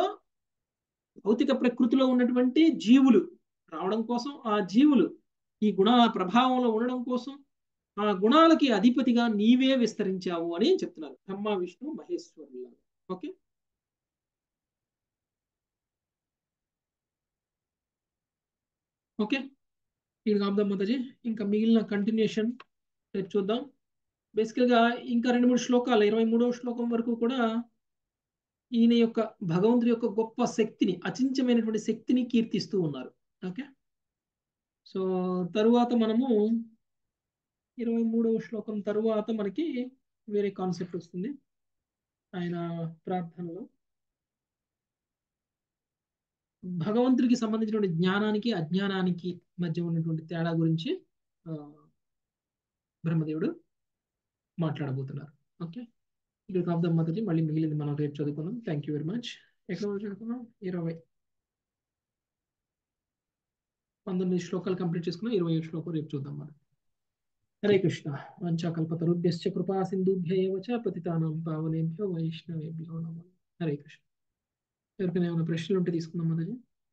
భౌతిక ప్రకృతిలో ఉన్నటువంటి జీవులు రావడం కోసం ఆ జీవులు ఈ గుణ ప్రభావంలో ఉండడం కోసం ఆ గుణాలకి అధిపతిగా నీవే విస్తరించావు అని చెప్తున్నారు బ్రహ్మ విష్ణు మహేశ్వరులు ఓకే ఓకే ఇక్కడ ఆపుదాం మాతాజీ ఇంకా మిగిలిన కంటిన్యూషన్ రేపు చూద్దాం బేసికల్గా ఇంకా రెండు మూడు శ్లోకాలు ఇరవై మూడవ శ్లోకం వరకు కూడా ఈయన యొక్క భగవంతుడి యొక్క గొప్ప శక్తిని అచించమైనటువంటి శక్తిని కీర్తిస్తూ ఉన్నారు ఓకే సో తరువాత మనము ఇరవై మూడవ శ్లోకం తరువాత మనకి వేరే కాన్సెప్ట్ వస్తుంది ఆయన ప్రార్థనలో భగవంతుడికి సంబంధించినటువంటి జ్ఞానానికి అజ్ఞానానికి మధ్య ఉన్నటువంటి తేడా గురించి ఆ, బ్రహ్మదేవుడు మాట్లాడబోతున్నారు ఓకే ఇది ఆఫ్ మొదటి మళ్ళీ మిగిలింది మనం రేపు చదువుకుందాం థ్యాంక్ యూ వెరీ మచ్ ఎక్కడ వరకు చదువుకున్నాం ఇరవై పంతొమ్మిది శ్లోకాలు కంప్లీట్ చేసుకున్నాం ఇరవై ఏడు శ్లోకం రేపు చూద్దాం మనం హరే కృష్ణ వంచాకల్పతరుభ్యశ్చ కృపా సింధుభ్య ఏవ చ పతితానాం పావనేభ్యో వైష్ణవేభ్యో నమః హరే కృష్ణ ఎవరికైనా ఏమైనా ప్రశ్నలు ఉంటే తీసుకుందాం మొదటి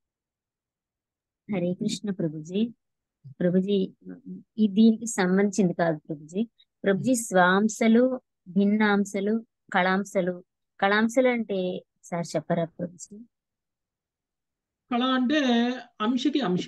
హరే కృష్ణ ప్రభుజీ ప్రభుజీ ఈ దీనికి సంబంధించింది కాదు ప్రభుజీ ప్రభుజీ స్వాంశలు భిన్నాంశలు కళాంశలు కళాంశలు అంటే సార్ చెప్పరా ప్రభుజీ కళ అంటే అంశకి అంశ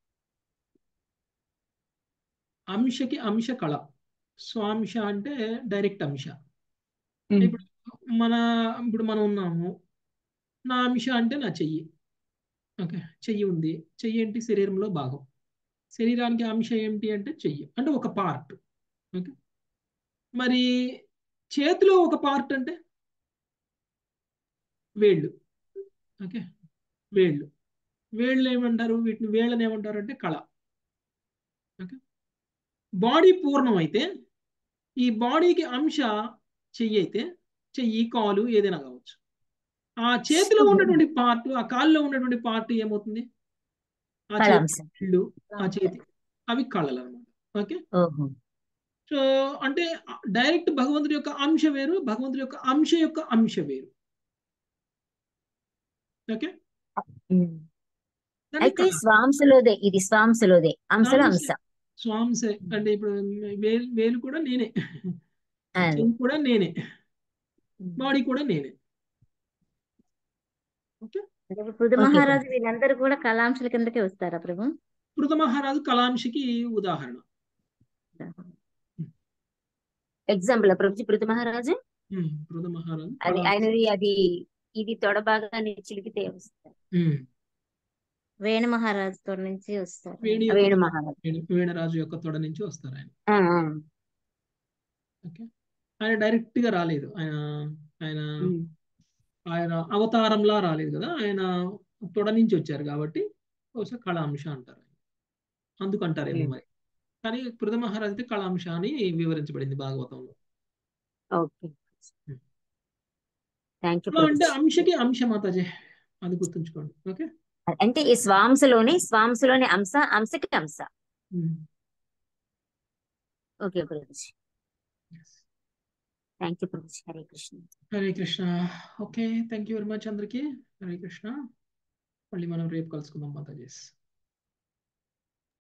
అంశకి అంశ కళ స్వాంశ అంటే డైరెక్ట్ అంశ ఇప్పుడు మన ఇప్పుడు మనం ఉన్నాము నా అంశ అంటే నా చెయ్యి ఓకే చెయ్యి ఉంది చెయ్యి ఏంటి శరీరంలో భాగం శరీరానికి అంశ ఏంటి అంటే చెయ్యి అంటే ఒక పార్ట్ ఓకే మరి చేతిలో ఒక పార్ట్ అంటే వేళ్ళు ఓకే వేళ్ళు వేళ్ళు ఏమంటారు వీటిని వేళ్ళని ఏమంటారు అంటే కళ ఓకే బాడీ పూర్ణం అయితే ఈ బాడీకి అంశ చెయ్యి అయితే చెయ్యి కాలు ఏదైనా కావచ్చు ఆ చేతిలో ఉన్నటువంటి పార్ట్ ఆ కాల్లో ఉన్నటువంటి పార్ట్ ఏమవుతుంది ఆ చేతి కళాంశం వేళ్ళు ఆ చేతి అవి కళలు అనమాట ఓకే ఓహో సో అంటే డైరెక్ట్ భగవంతుడి యొక్క అంశ వేరు భగవంతుడి యొక్క అంశ యొక్క అంశ వేరు ఓకే ఉమ్. దాన్ని అయితే కళ స్వాంసలోదే ఇది స్వాంసలోదే అంశలో స్వాంస అంశ స్వాంసే అంటే ఇప్పుడు వేలు వేలు కూడా నేనే అది చెయ్యి కూడా నేనే ఉమ్. బాడీ కూడా నేనే ఓకే అంటే ఇప్పుడు పృథు ఓకే మహారాజు వీళ్ళందరూ కూడా కళాంశల కిందకే వస్తారా ప్రభు పృథ మహారాజు కళాంశకి ఉదాహరణ ఎగ్జాంపుల్ ప్రభుజీ పృథు మహారాజు ఉమ్, పృథ మహారాజు అది కళాంశ ఆయనది అది ఇది తొడ భాగాన్ని చిలికితే వస్తారు ఉమ్, వేణు మహారాజు తొడ నుంచి వస్తారు వేణు ఆ, యొక్క వేణు తొడ మహారాజు వేణు వేణురాజు యొక్క తొడ నుంచి వస్తారు ఆయన ఆ, ఆ. ఓకే ఆయన డైరెక్ట్ గా రాలేదు ఆయన ఆయన ఉమ్. ఆయన అవతారంలా రాలేదు కదా ఆయన తొడ నుంచి వచ్చారు కాబట్టి బహుశా కళాంశ అంటారు అందుకు అంటారేమో ఉమ్. మరి కానీ పృథ మహారాజు అయితే కళాంశ అని వివరించబడింది భాగవతంలో ఓకే థ్యాంక్ యూ కళ అంటే ప్రభుజీ అంశకి అంశ మాతాజీ అది గుర్తుంచుకోండి ఓకే అంటే ఈ స్వాంసలోని స్వాంసలోని అంశ అంశకి అంశ um. Okay Prabhuji Yes. Thank you Prabhuji Hare Krishna Hare Krishna okay thank you very much అందరికీ హరే కృష్ణ మళ్ళీ మనం రేపు కలుసుకుందాం మాతాజీస్